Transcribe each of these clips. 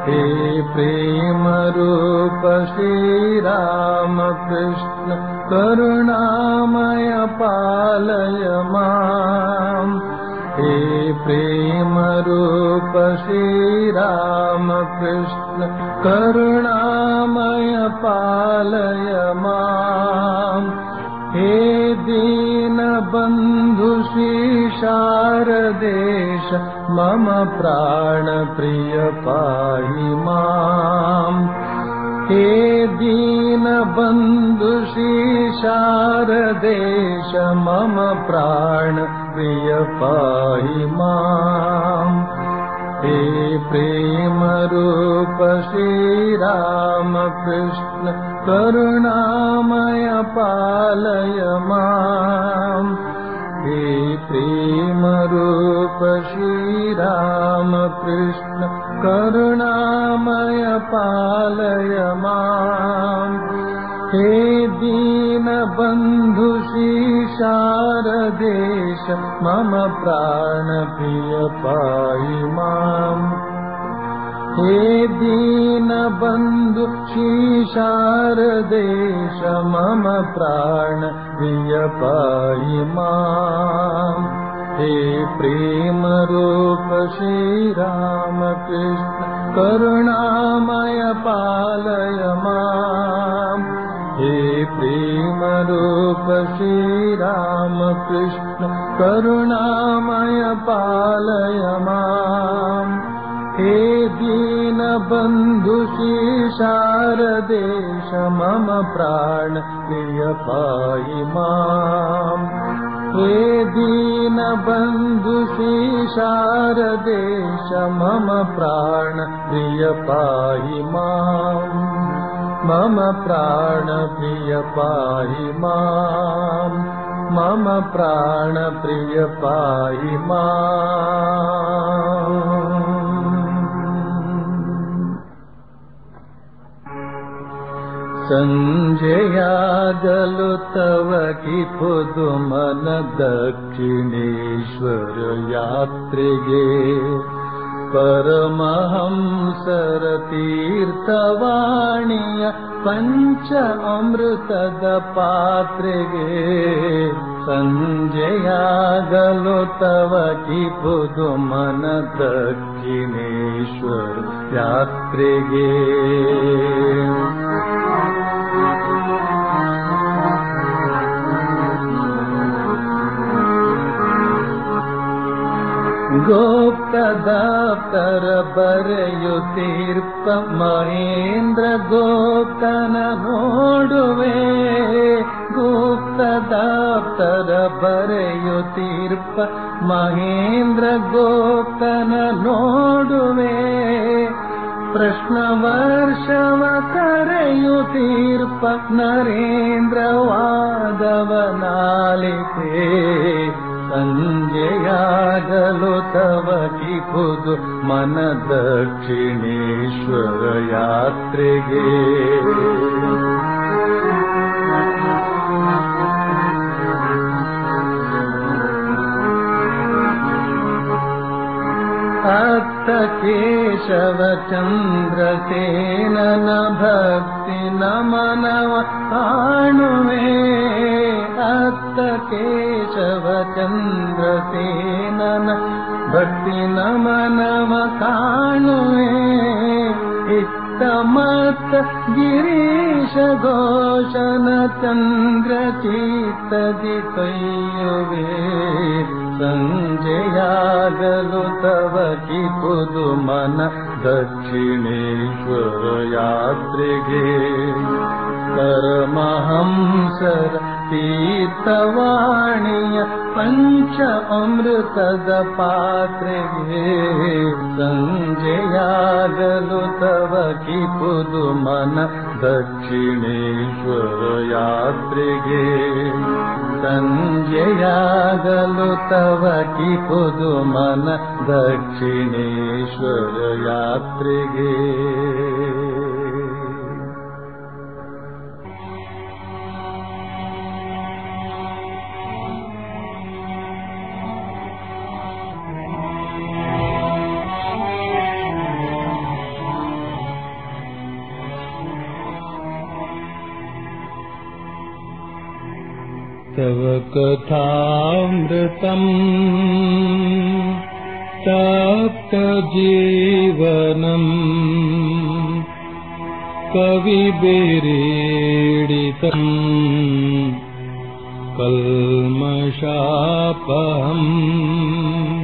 हे प्रेमरूप श्रीरामकृष्ण करुणामय पालय माम् हे प्रेमरूप श्रीरामकृष्ण करुणामय पालय माम् हे दीनबन्धु शारदेश मम प्राणप्रिय पाहि माम् हे दीनबन्धु शारदेश मम प्राणप्रिय पाहि माम् हे प्रेमरूप श्रीरामकृष्ण करुणामय पालय माम् हे प्रेमरूप श्रीरामकृष्ण करुणामय पालय माम् हे दीनबन्धु शारदेश मम प्राणप्रिय पाहि माम् हे दीनबन्धु शारदेश मम प्राणप्रिय पाहि माम् हे प्रेमरूप श्रीरामकृष्ण करुणामय पालय माम् हे प्रेमरूप श्रीरामकृष्ण करुणामय पालय माम् हे दीनबन्धु शारदेश मम प्राण प्रिय पाहि माम् हे दीनबन्धु शारदेश मम प्राण प्रिय पाहि माम् मम प्राणप्रिय पाहि माम् मम प्राणप्रिय पाहि माम् सञ्जयागलु तव कि पुदुमन दक्षिणेश्वर यात्रिगे परमहंसर तीर्थवाणीय पञ्च अमृतद पात्रिगे सञ्जयागलो तव कि पुदुमन दक्षिणेश्वर यात्रिगे ಗೋಪ್ತದಾಪ್ತರ ಬರೆಯುತ್ತೀರ್ಪ ಮಹೇಂದ್ರ ಗೋಪ್ತನ ನೋಡುವೆ ಗುಪ್ತದಾಪ್ತರ ಬರೆಯುತ್ತೀರ್ಪ ಮಹೇಂದ್ರ ಗೋಪ್ತನ ನೋಡುವೆ ಪ್ರಶ್ನ ವರ್ಷವ ಕರೆಯುತ್ತೀರ್ಪ ನರೇಂದ್ರ ವಾದವನಾಲಿತೆ ಸಂಜೆಯಾಗಲು ತವ ಕಿಪುದು ಮನ ದಕ್ಷಿಣೇಶ್ವರ ಯಾತ್ರೆಗೆ ಅತ್ತ ಕೇಶವ ಚಂದ್ರಸೇನನ ಭಕ್ತಿ ನಮನವ ಕಾಣುವೆ ಅತ್ತ ಕೇಶವ ಚಂದ್ರಸೇನನ ಭಕ್ತಿ ನಮನವ ಕಾಣುವೆ ಇತ್ತ ಮತ್ತ ಗಿರೀಶ ಘೋಷನ ಚಂದ್ರ ಚಿತ್ತದಿ ಕೈಯುವೆ ಸಂಜೆಯಾಗಲು ತವ ಕಿಪುದು ಮನ ದಕ್ಷಿಣೇಶ್ವರ ಯಾತ್ರೆಗೆ ಪರಮಹಂಸರ ತೀರ್ಥವಾಣಿಯ ಪಂಚ ಅಮೃತದ ಪಾತ್ರೆಗೆ ಸಂಜೆಯಾಗಲು ತವ ಕಿಪುದು ಮನ ದಕ್ಷಿಣೇಶ್ವರ ಯಾತ್ರೆಗೆ ಸಂಜೆಯಾಗಲು ತವ ಕಿಪುದು ಮನ ದಕ್ಷಿಣೇಶ್ವರ ಯಾತ್ರೆಗೆ तव कथामृतम् तप्तजीवनम् कविभिरीडितम् कल्मषापहम्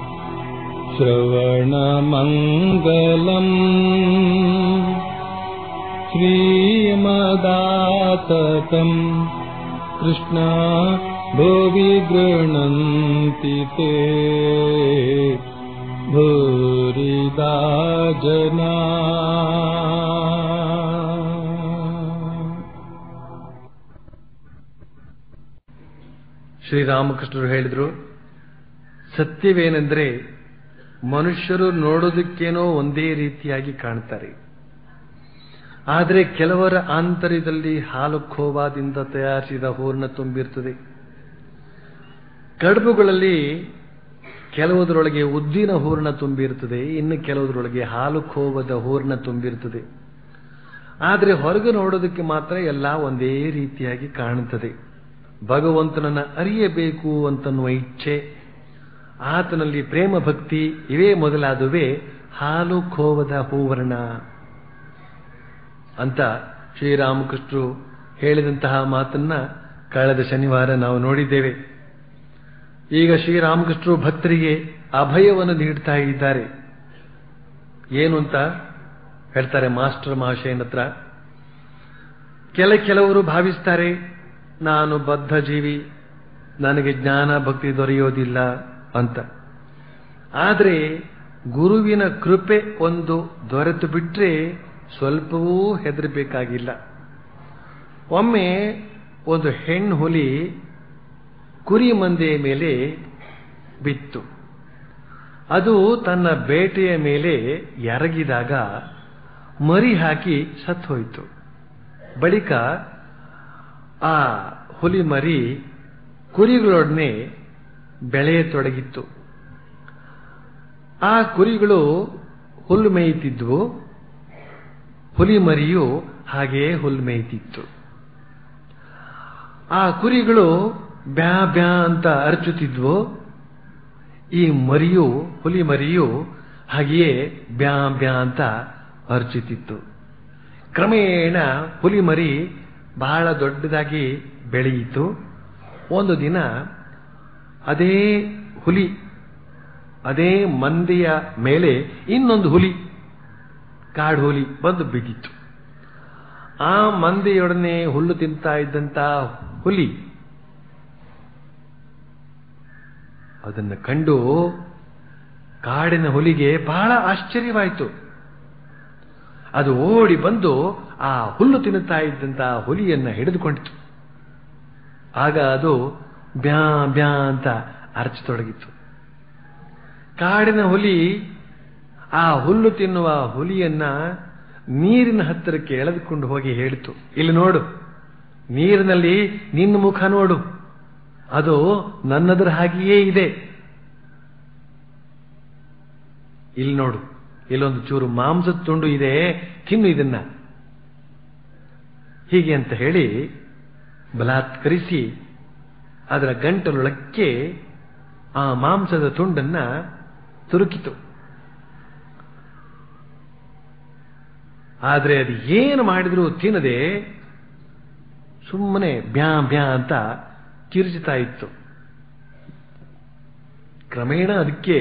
श्रवणमङ्गलम् श्रीमदाततम् कृष्णा भुवि गृह्णन्ति ते भूरिदा जना ಶ್ರೀರಾಮಕೃಷ್ಣರು ಹೇಳಿದರು ಸತ್ಯವೇನೆಂದರೆ ಮನುಷ್ಯರು ನೋಡೋದಕ್ಕೇನೋ ಒಂದೇ ರೀತಿಯಾಗಿ ಕಾಣ್ತಾರೆ ಆದರೆ ಕೆಲವರ ಆಂತರ್ಯದಲ್ಲಿ ಹಾಲು ಖೋವಾದಿಂದ ತಯಾರಿಸಿದ ಹೂರ್ಣ ತುಂಬಿರ್ತದೆ ಕಡುಬುಗಳಲ್ಲಿ ಕೆಲವುದರೊಳಗೆ ಉದ್ದಿನ ಹೂರ್ಣ ತುಂಬಿರ್ತದೆ ಇನ್ನು ಕೆಲವುದರೊಳಗೆ ಹಾಲು ಖೋವದ ಹೂರ್ಣ ತುಂಬಿರ್ತದೆ ಆದರೆ ಹೊರಗೆ ನೋಡೋದಕ್ಕೆ ಮಾತ್ರ ಎಲ್ಲ ಒಂದೇ ರೀತಿಯಾಗಿ ಕಾಣುತ್ತದೆ ಭಗವಂತನನ್ನ ಅರಿಯಬೇಕು ಅಂತನ್ನುವ ಇಚ್ಛೆ ಆತನಲ್ಲಿ ಪ್ರೇಮ ಭಕ್ತಿ ಇವೇ ಮೊದಲಾದುವೇ ಹಾಲು ಖೋವದ ಹೂವರ್ಣ ಅಂತ ಶ್ರೀರಾಮಕೃಷ್ಣರು ಹೇಳಿದಂತಹ ಮಾತನ್ನ ಕಳೆದ ಶನಿವಾರ ನಾವು ನೋಡಿದ್ದೇವೆ ಈಗ ಶ್ರೀರಾಮಕೃಷ್ಣರು ಭಕ್ತರಿಗೆ ಅಭಯವನ್ನು ನೀಡ್ತಾ ಇದ್ದಾರೆ ಏನು ಅಂತ ಹೇಳ್ತಾರೆ ಮಾಸ್ಟರ್ ಮಹಾಶಯನ ಹತ್ರ ಕೆಲ ಕೆಲವರು ಭಾವಿಸ್ತಾರೆ ನಾನು ಬದ್ಧ ಜೀವಿ ನನಗೆ ಜ್ಞಾನ ಭಕ್ತಿ ದೊರೆಯೋದಿಲ್ಲ ಅಂತ ಆದರೆ ಗುರುವಿನ ಕೃಪೆ ಒಂದು ದೊರೆತು ಬಿಟ್ರೆ ಸ್ವಲ್ಪವೂ ಹೆದರಬೇಕಾಗಿಲ್ಲ ಒಮ್ಮೆ ಒಂದು ಹೆಣ್ಣು ಹುಲಿ ಕುರಿ ಮಂದೆಯ ಮೇಲೆ ಬಿತ್ತು ಅದು ತನ್ನ ಬೇಟೆಯ ಮೇಲೆ ಎರಗಿದಾಗ ಮರಿ ಹಾಕಿ ಸತ್ತೋಯ್ತು ಬಳಿಕ ಆ ಹುಲಿ ಮರಿ ಕುರಿಗಳೊಡನೆ ಬೆಳೆಯತೊಡಗಿತ್ತು ಆ ಕುರಿಗಳು ಹುಲ್ಲು ಮೇಯ್ತಿದ್ವು ಹುಲಿ ಮರಿಯು ಹಾಗೆಯೇ ಹುಲ್ಲು ಮೇಯ್ತಿತ್ತು ಆ ಕುರಿಗಳು ಬ್ಯಾ ಬ್ಯಾ ಅಂತ ಅರಚುತ್ತಿದ್ವು ಈ ಮರಿಯು ಹುಲಿ ಮರಿಯು ಹಾಗೆಯೇ ಬ್ಯಾ ಬ್ಯಾ ಅಂತ ಅರ್ಚುತ್ತಿತ್ತು ಕ್ರಮೇಣ ಹುಲಿ ಮರಿ ಬಹಳ ದೊಡ್ಡದಾಗಿ ಬೆಳೆಯಿತು ಒಂದು ದಿನ ಅದೇ ಹುಲಿ ಅದೇ ಮಂದಿಯ ಮೇಲೆ ಇನ್ನೊಂದು ಹುಲಿ ಕಾಡು ಹುಲಿ ಬಂದು ಬಿದ್ದಿತ್ತು ಆ ಮಂದಿಯೊಡನೆ ಹುಲ್ಲು ತಿಂತಾ ಇದ್ದಂತ ಹುಲಿ ಅದನ್ನು ಕಂಡು ಕಾಡಿನ ಹುಲಿಗೆ ಬಹಳ ಆಶ್ಚರ್ಯವಾಯಿತು ಅದು ಓಡಿ ಬಂದು ಆ ಹುಲ್ಲು ತಿನ್ನುತ್ತಾ ಇದ್ದಂತ ಹುಲಿಯನ್ನ ಹಿಡಿದುಕೊಂಡಿತು ಆಗ ಅದು ಬ್ಯಾ ಬ್ಯಾ ಅಂತ ಅರಚತೊಡಗಿತ್ತು ಕಾಡಿನ ಹುಲಿ ಆ ಹುಲ್ಲು ತಿನ್ನುವ ಹುಲಿಯನ್ನ ನೀರಿನ ಹತ್ತಿರಕ್ಕೆ ಎಳೆದುಕೊಂಡು ಹೋಗಿ ಹೇಳಿತು ಇಲ್ಲಿ ನೋಡು ನೀರಿನಲ್ಲಿ ನಿನ್ನ ಮುಖ ನೋಡು ಅದು ನನ್ನದರ ಹಾಗೆಯೇ ಇದೆ ಇಲ್ಲಿ ನೋಡು ಇಲ್ಲೊಂದು ಚೂರು ಮಾಂಸದ ತುಂಡು ಇದೆ ತಿನ್ನು ಇದನ್ನ ಹೀಗೆ ಅಂತ ಹೇಳಿ ಬಲಾತ್ಕರಿಸಿ ಅದರ ಗಂಟಲೊಳಕ್ಕೆ ಆ ಮಾಂಸದ ತುಂಡನ್ನ ತುರುಕಿತು ಆದರೆ ಅದು ಏನು ಮಾಡಿದ್ರೂ ತಿನ್ನದೆ ಸುಮ್ಮನೆ ಬ್ಯಾ ಬ್ಯಾ ಅಂತ ಕಿರುಚುತ್ತಾ ಇತ್ತು ಕ್ರಮೇಣ ಅದಕ್ಕೆ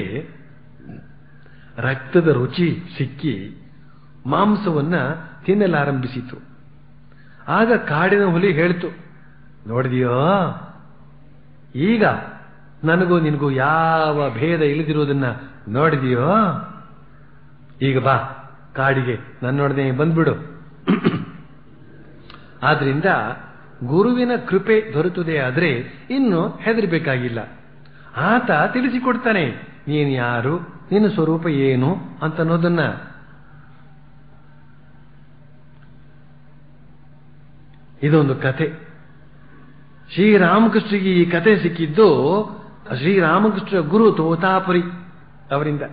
ರಕ್ತದ ರುಚಿ ಸಿಕ್ಕಿ ಮಾಂಸವನ್ನ ತಿನ್ನಲಾರಂಭಿಸಿತು ಆಗ ಕಾಡಿನ ಹುಲಿ ಹೇಳಿತು ನೋಡಿದೆಯೋ ಈಗ ನನಗೂ ನಿನಗೂ ಯಾವ ಭೇದ ಇಳಿದಿರುವುದನ್ನ ನೋಡಿದೆಯೋ ಈಗ ಬಾ ಕಾಡಿಗೆ ನನ್ನೊಡನೆ ಬಂದ್ಬಿಡು ಆದ್ರಿಂದ ಗುರುವಿನ ಕೃಪೆ ದೊರೆತುದೇ ಆದ್ರೆ ಇನ್ನು ಹೆದರಬೇಕಾಗಿಲ್ಲ ಆತ ತಿಳಿಸಿಕೊಡ್ತಾನೆ ನೀನು ಯಾರು ನಿನ್ನ ಸ್ವರೂಪ ಏನು ಅಂತ ಅನ್ನೋದನ್ನ ಇದೊಂದು ಕತೆ ಶ್ರೀರಾಮಕೃಷ್ಣರಿಗೆ ಈ ಕತೆ ಸಿಕ್ಕಿದ್ದು ಶ್ರೀರಾಮಕೃಷ್ಣ ಗುರು ತೋತಾಪುರಿ ಅವರಿಂದ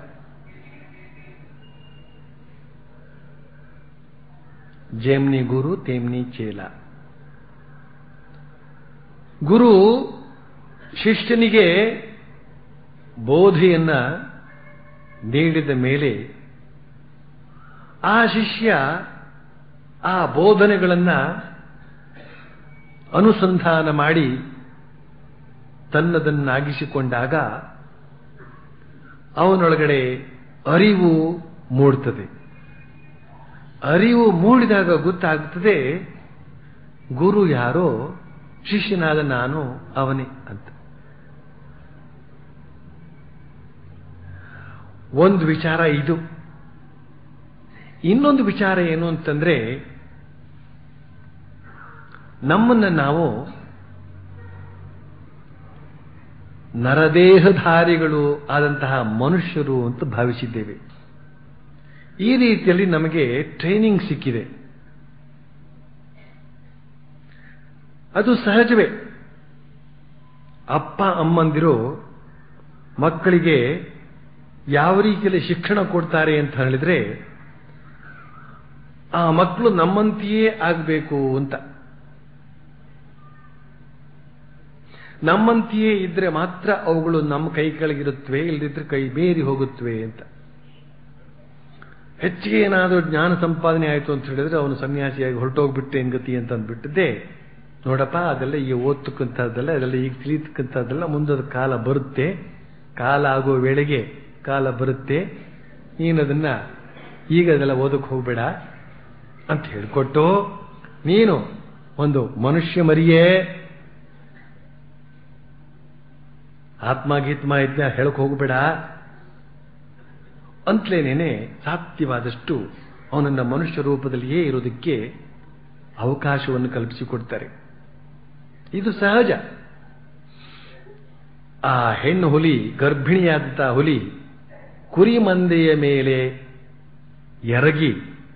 ಜೇಮ್ನಿ ಗುರು ತೇಮ್ನಿ ಚೇಲ ಗುರು ಶಿಷ್ಯನಿಗೆ ಬೋಧೆಯನ್ನ ನೀಡಿದ ಮೇಲೆ ಆ ಶಿಷ್ಯ ಆ ಬೋಧನೆಗಳನ್ನ ಅನುಸಂಧಾನ ಮಾಡಿ ತನ್ನದನ್ನಾಗಿಸಿಕೊಂಡಾಗ ಅವನೊಳಗಡೆ ಅರಿವು ಮೂಡುತ್ತದೆ ಅರಿವು ಮೂಡಿದಾಗ ಗೊತ್ತಾಗುತ್ತದೆ ಗುರು ಯಾರೋ ಶಿಷ್ಯನಾದ ನಾನು ಅವನೇ ಅಂತ ಒಂದು ವಿಚಾರ ಇದು ಇನ್ನೊಂದು ವಿಚಾರ ಏನು ಅಂತಂದ್ರೆ ನಮ್ಮನ್ನ ನಾವು ನರದೇಹಧಾರಿಗಳು ಆದಂತಹ ಮನುಷ್ಯರು ಅಂತ ಭಾವಿಸಿದ್ದೇವೆ ಈ ರೀತಿಯಲ್ಲಿ ನಮಗೆ ಟ್ರೈನಿಂಗ್ ಸಿಕ್ಕಿದೆ ಅದು ಸಹಜವೇ ಅಪ್ಪ ಅಮ್ಮಂದಿರು ಮಕ್ಕಳಿಗೆ ಯಾವ ರೀತಿಯಲ್ಲಿ ಶಿಕ್ಷಣ ಕೊಡ್ತಾರೆ ಅಂತ ಹೇಳಿದ್ರೆ ಆ ಮಕ್ಕಳು ನಮ್ಮಂತೆಯೇ ಆಗಬೇಕು ಅಂತ ನಮ್ಮಂತೆಯೇ ಇದ್ರೆ ಮಾತ್ರ ಅವುಗಳು ನಮ್ಮ ಕೈ ಕೆಳಗಿರುತ್ತವೆ ಇಲ್ಲದಿದ್ರೆ ಕೈ ಬೇರಿ ಹೋಗುತ್ತವೆ ಅಂತ ಹೆಚ್ಚಿಗೆ ಏನಾದರೂ ಜ್ಞಾನ ಸಂಪಾದನೆ ಆಯಿತು ಅಂತ ಹೇಳಿದ್ರೆ ಅವನು ಸನ್ಯಾಸಿಯಾಗಿ ಹೊರಟೋಗ್ಬಿಟ್ಟೆ ಗತಿ ಅಂತ ಅಂದ್ಬಿಟ್ಟಿದ್ದೆ ನೋಡಪ್ಪ ಅದೆಲ್ಲ ಈಗ ಓದ್ತಕ್ಕಂಥದ್ದೆಲ್ಲ ಅದೆಲ್ಲ ಈಗ ತಿಳಿತಕ್ಕಂಥದ್ದೆಲ್ಲ ಮುಂದದ ಕಾಲ ಬರುತ್ತೆ ಕಾಲ ಆಗುವ ವೇಳೆಗೆ ಕಾಲ ಬರುತ್ತೆ ನೀನದನ್ನ ಈಗ ಅದೆಲ್ಲ ಓದಕ್ಕೆ ಹೋಗ್ಬೇಡ ಅಂತ ಹೇಳಿಕೊಟ್ಟು ನೀನು ಒಂದು ಮನುಷ್ಯ ಮರಿಯೇ ಆತ್ಮ ಗೀತ್ಮ ಇದ್ನ ಹೇಳಕ್ ಹೋಗ್ಬೇಡ ಅಂತಲೇನೇನೆ ಸಾಧ್ಯವಾದಷ್ಟು ಅವನನ್ನ ಮನುಷ್ಯ ರೂಪದಲ್ಲಿಯೇ ಇರೋದಕ್ಕೆ ಅವಕಾಶವನ್ನು ಕಲ್ಪಿಸಿಕೊಡ್ತಾರೆ ಇದು ಸಹಜ ಆ ಹೆಣ್ಣು ಹುಲಿ ಗರ್ಭಿಣಿಯಾದಂತಹ ಹುಲಿ ಕುರಿ ಮಂದೆಯ ಮೇಲೆ ಎರಗಿ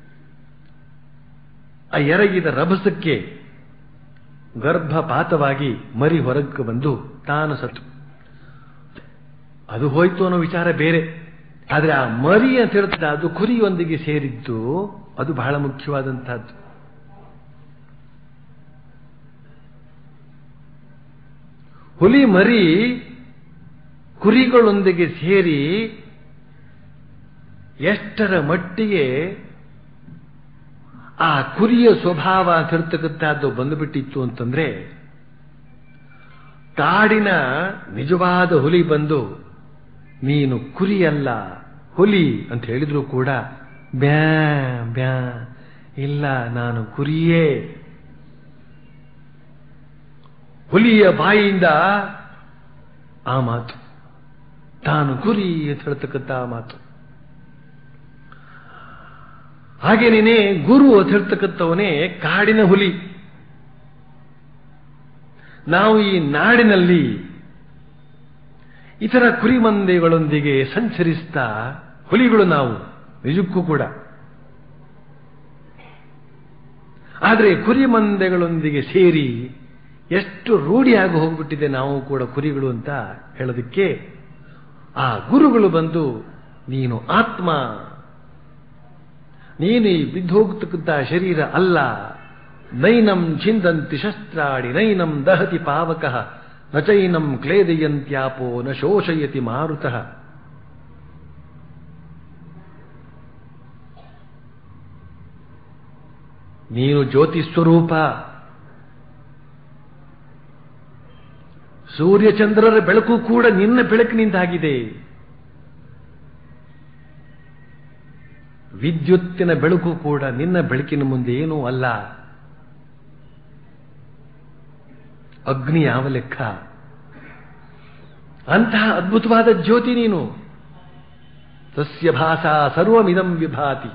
ಆ ಎರಗಿದ ರಭಸಕ್ಕೆ ಗರ್ಭಪಾತವಾಗಿ ಮರಿ ಹೊರಕ್ಕೆ ಬಂದು ತಾನು ಸತ್ತು ಅದು ಹೋಯ್ತು ಅನ್ನೋ ವಿಚಾರ ಬೇರೆ ಆದ್ರೆ ಆ ಮರಿ ಅಂತ ಹೇಳ್ತದೆ ಅದು ಕುರಿಯೊಂದಿಗೆ ಸೇರಿದ್ದು ಅದು ಬಹಳ ಮುಖ್ಯವಾದಂತಹದ್ದು ಹುಲಿ ಮರಿ ಕುರಿಗಳೊಂದಿಗೆ ಸೇರಿ ಎಷ್ಟರ ಮಟ್ಟಿಗೆ ಆ ಕುರಿಯ ಸ್ವಭಾವ ಅಂತ ಹೇಳ್ತಕ್ಕಂಥದ್ದು ಬಂದುಬಿಟ್ಟಿತ್ತು ಅಂತಂದ್ರೆ ಕಾಡಿನ ನಿಜವಾದ ಹುಲಿ ಬಂದು ನೀನು ಕುರಿಯಲ್ಲ ಹುಲಿ ಅಂತ ಹೇಳಿದ್ರು ಕೂಡ ಬ್ಯಾ ಬ್ಯಾ ಇಲ್ಲ ನಾನು ಕುರಿಯೇ ಹುಲಿಯ ಬಾಯಿಯಿಂದ ಆ ಮಾತು ತಾನು ಕುರಿ ಅಂತ ಹೇಳ್ತಕ್ಕಂಥ ಆ ಮಾತು ಹಾಗೇನೇನೆ ಗುರು ಅಂತ ಹೇಳ್ತಕ್ಕಂಥವನೇ ಕಾಡಿನ ಹುಲಿ ನಾವು ಈ ನಾಡಿನಲ್ಲಿ ಇತರ ಕುರಿಮಂದೆಗಳೊಂದಿಗೆ ಸಂಚರಿಸ್ತಾ ಹುಲಿಗಳು ನಾವು ನಿಜಕ್ಕೂ ಕೂಡ ಆದರೆ ಕುರಿಮಂದೆಗಳೊಂದಿಗೆ ಸೇರಿ ಎಷ್ಟು ರೂಢಿಯಾಗಿ ಹೋಗ್ಬಿಟ್ಟಿದೆ ನಾವು ಕೂಡ ಕುರಿಗಳು ಅಂತ ಹೇಳೋದಕ್ಕೆ ಆ ಗುರುಗಳು ಬಂದು ನೀನು ಆತ್ಮ ನೀನು ಈ ಬಿದ್ದು ಹೋಗ್ತಕ್ಕಂಥ ಶರೀರ ಅಲ್ಲ ನೈನಂ ಛಿಂದಂತಿ ಶಸ್ತ್ರಾಡಿ ನೈನಂ ದಹತಿ ಪಾವಕ ನ ಚೈನಂ ಕ್ಲೇದಯಂತ್ಯಾಪೋ ನ ಶೋಷಯತಿ ಮಾರುತಃ ನೀನು ಜ್ಯೋತಿ ಸ್ವರೂಪ ಸೂರ್ಯಚಂದ್ರರ ಬೆಳಕು ಕೂಡ ನಿನ್ನ ಬೆಳಕಿನಿಂದಾಗಿದೆ ವಿದ್ಯುತ್ತಿನ ಬೆಳಕು ಕೂಡ ನಿನ್ನ ಬೆಳಕಿನ ಮುಂದೆ ಏನೂ ಅಲ್ಲ ಅಗ್ನಿ ಯಾವ ಲೆಕ್ಕ ಅಂತಹ ಅದ್ಭುತವಾದ ಜ್ಯೋತಿ ನೀನು ಸಸ್ಯ ಭಾಷಾ ಸರ್ವಮಿದಂ ವಿಭಾತಿ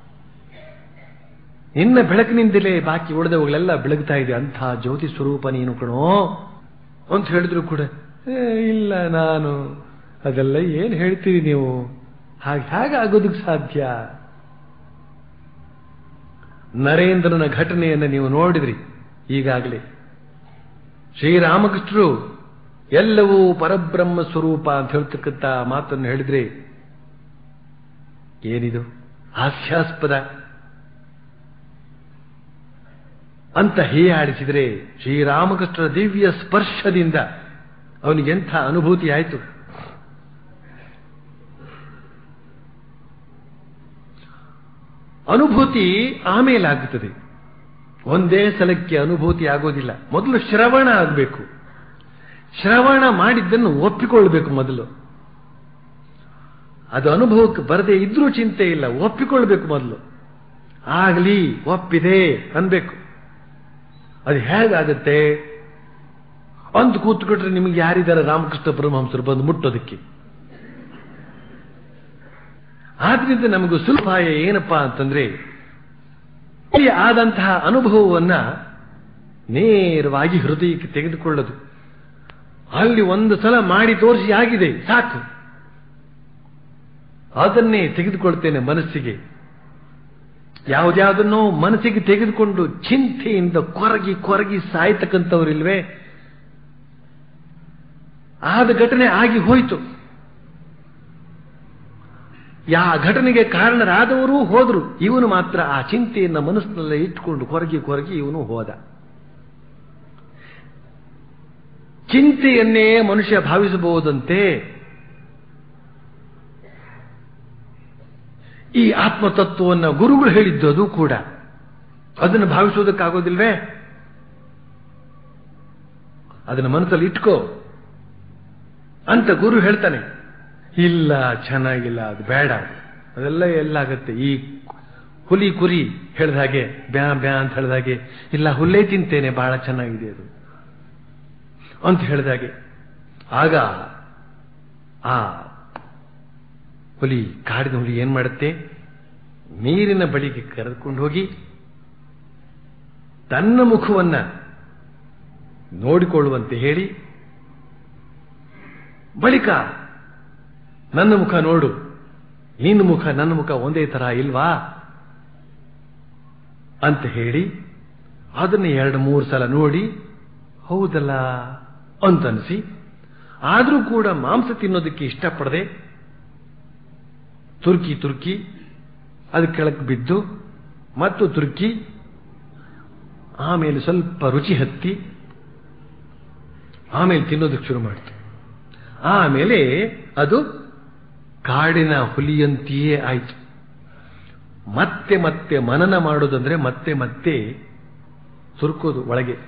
ನಿನ್ನ ಬೆಳಕಿನಿಂದಲೇ ಬಾಕಿ ಉಳಿದವುಗಳೆಲ್ಲ ಬೆಳಗ್ತಾ ಇದೆ ಅಂತಹ ಜ್ಯೋತಿ ಸ್ವರೂಪ ನೀನು ಕಣೋ ಅಂತ ಹೇಳಿದ್ರು ಕೂಡ "ಏ, ಇಲ್ಲ ನಾನು ಅದೆಲ್ಲ ಏನು ಹೇಳ್ತೀರಿ ನೀವು ಹಾಗೆ ಹೇಗೆ ಆಗೋದಕ್ಕೆ ಸಾಧ್ಯ ನರೇಂದ್ರನ ಘಟನೆಯನ್ನು ನೀವು ನೋಡಿದ್ರಿ ಈಗಾಗಲೇ ಶ್ರೀರಾಮಕೃಷ್ಣರು ಎಲ್ಲವೂ ಪರಬ್ರಹ್ಮ ಸ್ವರೂಪ ಅಂತ ಹೇಳ್ತಕ್ಕಂಥ ಮಾತನ್ನು ಹೇಳಿದ್ರೆ ಏನಿದು ಹಾಸ್ಯಾಸ್ಪದ ಅಂತ ಹೀಯಾಡಿಸಿದರೆ ಶ್ರೀರಾಮಕೃಷ್ಣರ ದಿವ್ಯ ಸ್ಪರ್ಶದಿಂದ ಅವನಿಗೆ ಎಂಥ ಅನುಭೂತಿ ಆಯಿತು ಅನುಭೂತಿ ಆಮೇಲೆ ಆಗುತ್ತದೆ ಒಂದೇ ಸಲಕ್ಕೆ ಅನುಭೂತಿ ಆಗೋದಿಲ್ಲ ಮೊದಲು ಶ್ರವಣ ಆಗಬೇಕು ಶ್ರವಣ ಮಾಡಿದ್ದನ್ನು ಒಪ್ಪಿಕೊಳ್ಬೇಕು ಮೊದಲು ಅದು ಅನುಭವಕ್ಕೆ ಬರದೇ ಇದ್ರೂ ಚಿಂತೆ ಇಲ್ಲ ಒಪ್ಪಿಕೊಳ್ಬೇಕು ಮೊದಲು ಆಗಲಿ ಒಪ್ಪಿದೆ ಅನ್ಬೇಕು ಅದು ಹೇಗಾಗುತ್ತೆ ಅಂದು ಕೂತ್ಕೊಂಡ್ರೆ ನಿಮಗೆ ಯಾರಿದ್ದಾರೆ ರಾಮಕೃಷ್ಣ ಪರಮಹಂಸರು ಬಂದು ಮುಟ್ಟೋದಕ್ಕೆ ಆದ್ರಿಂದ ನಮಗೂ ಸುಲಭಾಯ ಏನಪ್ಪಾ ಅಂತಂದ್ರೆ ಇಲ್ಲಿ ಆದಂತಹ ಅನುಭವವನ್ನ ನೇರವಾಗಿ ಹೃದಯಕ್ಕೆ ತೆಗೆದುಕೊಳ್ಳೋದು ಅಲ್ಲಿ ಒಂದು ಸಲ ಮಾಡಿ ತೋರಿಸಿ ಆಗಿದೆ ಸಾಕು ಅದನ್ನೇ ತೆಗೆದುಕೊಳ್ತೇನೆ ಮನಸ್ಸಿಗೆ ಯಾವುದ್ಯಾವುದನ್ನೋ ಮನಸ್ಸಿಗೆ ತೆಗೆದುಕೊಂಡು ಚಿಂತೆಯಿಂದ ಕೊರಗಿ ಕೊರಗಿ ಸಾಯ್ತಕ್ಕಂಥವರಿಲ್ವೇ ಆದ ಘಟನೆ ಆಗಿ ಹೋಯಿತು ಯಾ ಘಟನೆಗೆ ಕಾರಣರಾದವರೂ ಹೋದ್ರು ಇವನು ಮಾತ್ರ ಆ ಚಿಂತೆಯನ್ನ ಮನಸ್ಸಿನಲ್ಲೇ ಇಟ್ಟುಕೊಂಡು ಕೊರಗಿ ಕೊರಗಿ ಇವನು ಹೋದ ಚಿಂತೆಯನ್ನೇ ಮನುಷ್ಯ ಭಾವಿಸಬಹುದಂತೆ ಈ ಆತ್ಮತತ್ವವನ್ನು ಗುರುಗಳು ಹೇಳಿದ್ದು ಅದು ಕೂಡ ಅದನ್ನು ಭಾವಿಸುವುದಕ್ಕಾಗೋದಿಲ್ವೇ ಅದನ್ನು ಮನಸ್ಸಲ್ಲಿ ಇಟ್ಕೋ ಅಂತ ಗುರು ಹೇಳ್ತಾನೆ ಇಲ್ಲ ಚೆನ್ನಾಗಿಲ್ಲ ಅದು ಬೇಡ ಅದೆಲ್ಲ ಎಲ್ಲಾಗತ್ತೆ ಈ ಹುಲಿ ಕುರಿ ಹೇಳ್ದ ಹಾಗೆ ಬ್ಯಾ ಬ್ಯಾ ಅಂತ ಹೇಳ್ದ ಹಾಗೆ ಇಲ್ಲ ಹುಲ್ಲೇ ತಿಂತೇನೆ ಬಹಳ ಚೆನ್ನಾಗಿದೆ ಅದು ಅಂತ ಹೇಳ್ದ ಹಾಗೆ ಆಗ ಆ ಹುಲಿ ಕಾಡಿನ ಹುಲಿ ಏನ್ ಮಾಡುತ್ತೆ ನೀರಿನ ಬಳಿಗೆ ಕರೆದುಕೊಂಡು ಹೋಗಿ ತನ್ನ ಮುಖವನ್ನ ನೋಡಿಕೊಳ್ಳುವಂತೆ ಹೇಳಿ ಬಳಿಕ ನನ್ನ ಮುಖ ನೋಡು ನಿನ್ನ ಮುಖ ನನ್ನ ಮುಖ ಒಂದೇ ತರ ಇಲ್ವಾ ಅಂತ ಹೇಳಿ ಅದನ್ನ ಎರಡು ಮೂರು ಸಲ ನೋಡಿ ಹೌದಲ್ಲ ಅಂತನಿಸಿ ಆದರೂ ಕೂಡ ಮಾಂಸ ತಿನ್ನೋದಕ್ಕೆ ಇಷ್ಟಪಡದೆ ತುರ್ಕಿ ತುರ್ಕಿ ಅದು ಕೆಳಕ್ಕೆ ಬಿದ್ದು ಮತ್ತು ತುರ್ಕಿ ಆಮೇಲೆ ಸ್ವಲ್ಪ ರುಚಿ ಹತ್ತಿ ಆಮೇಲೆ ತಿನ್ನೋದಕ್ಕೆ ಶುರು ಮಾಡಿತು ಆಮೇಲೆ ಅದು ಕಾಡಿನ ಹುಲಿಯಂತೆಯೇ ಆಯಿತು ಮತ್ತೆ ಮತ್ತೆ ಮನನ ಮಾಡೋದಂದ್ರೆ ಮತ್ತೆ ಮತ್ತೆ ಸುರುಕೋದು ಒಳಗೆ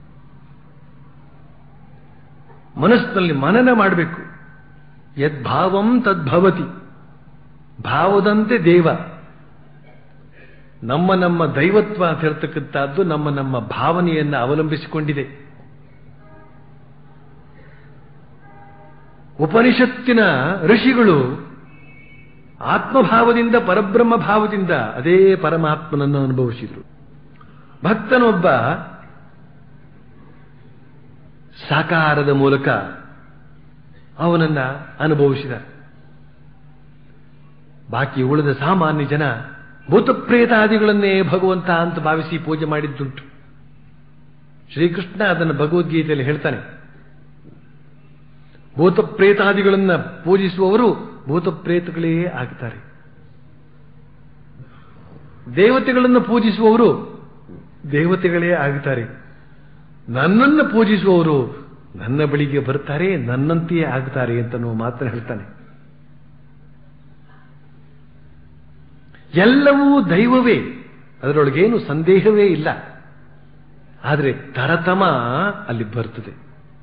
ಮನಸ್ಸಿನಲ್ಲಿ ಮನನ ಮಾಡಬೇಕು ಯದ್ಭಾವಂ ತದ್ಭವತಿ ಭಾವದಂತೆ ದೇವ ನಮ್ಮ ನಮ್ಮ ದೈವತ್ವ ಅಂತ ಹೇಳ್ತಕ್ಕಂಥದ್ದು ನಮ್ಮ ನಮ್ಮ ಭಾವನೆಯನ್ನು ಅವಲಂಬಿಸಿಕೊಂಡಿದೆ ಉಪನಿಷತ್ತಿನ ಋಷಿಗಳು ಆತ್ಮಭಾವದಿಂದ ಪರಬ್ರಹ್ಮ ಭಾವದಿಂದ ಅದೇ ಪರಮಾತ್ಮನನ್ನು ಅನುಭವಿಸಿದರು ಭಕ್ತನೊಬ್ಬ ಸಾಕಾರದ ಮೂಲಕ ಅವನನ್ನ ಅನುಭವಿಸಿದ ಬಾಕಿ ಉಳಿದ ಸಾಮಾನ್ಯ ಜನ ಭೂತಪ್ರೇತಾದಿಗಳನ್ನೇ ಭಗವಂತ ಅಂತ ಭಾವಿಸಿ ಪೂಜೆ ಮಾಡಿದ್ದುಂಟು ಶ್ರೀಕೃಷ್ಣ ಅದನ್ನು ಭಗವದ್ಗೀತೆಯಲ್ಲಿ ಹೇಳ್ತಾನೆ ಭೂತಪ್ರೇತಾದಿಗಳನ್ನ ಪೂಜಿಸುವವರು ಭೂತಪ್ರೇತಗಳೇ ಆಗ್ತಾರೆ ದೇವತೆಗಳನ್ನು ಪೂಜಿಸುವವರು ದೇವತೆಗಳೇ ಆಗ್ತಾರೆ ನನ್ನನ್ನು ಪೂಜಿಸುವವರು ನನ್ನ ಬಳಿಗೆ ಬರ್ತಾರೆ ನನ್ನಂತೆಯೇ ಆಗ್ತಾರೆ ಅಂತ ನಾವು ಮಾತ್ರ ಹೇಳ್ತಾನೆ ಎಲ್ಲವೂ ದೈವವೇ ಅದರೊಳಗೇನು ಸಂದೇಹವೇ ಇಲ್ಲ ಆದರೆ ತರತಮ ಅಲ್ಲಿ ಬರ್ತದೆ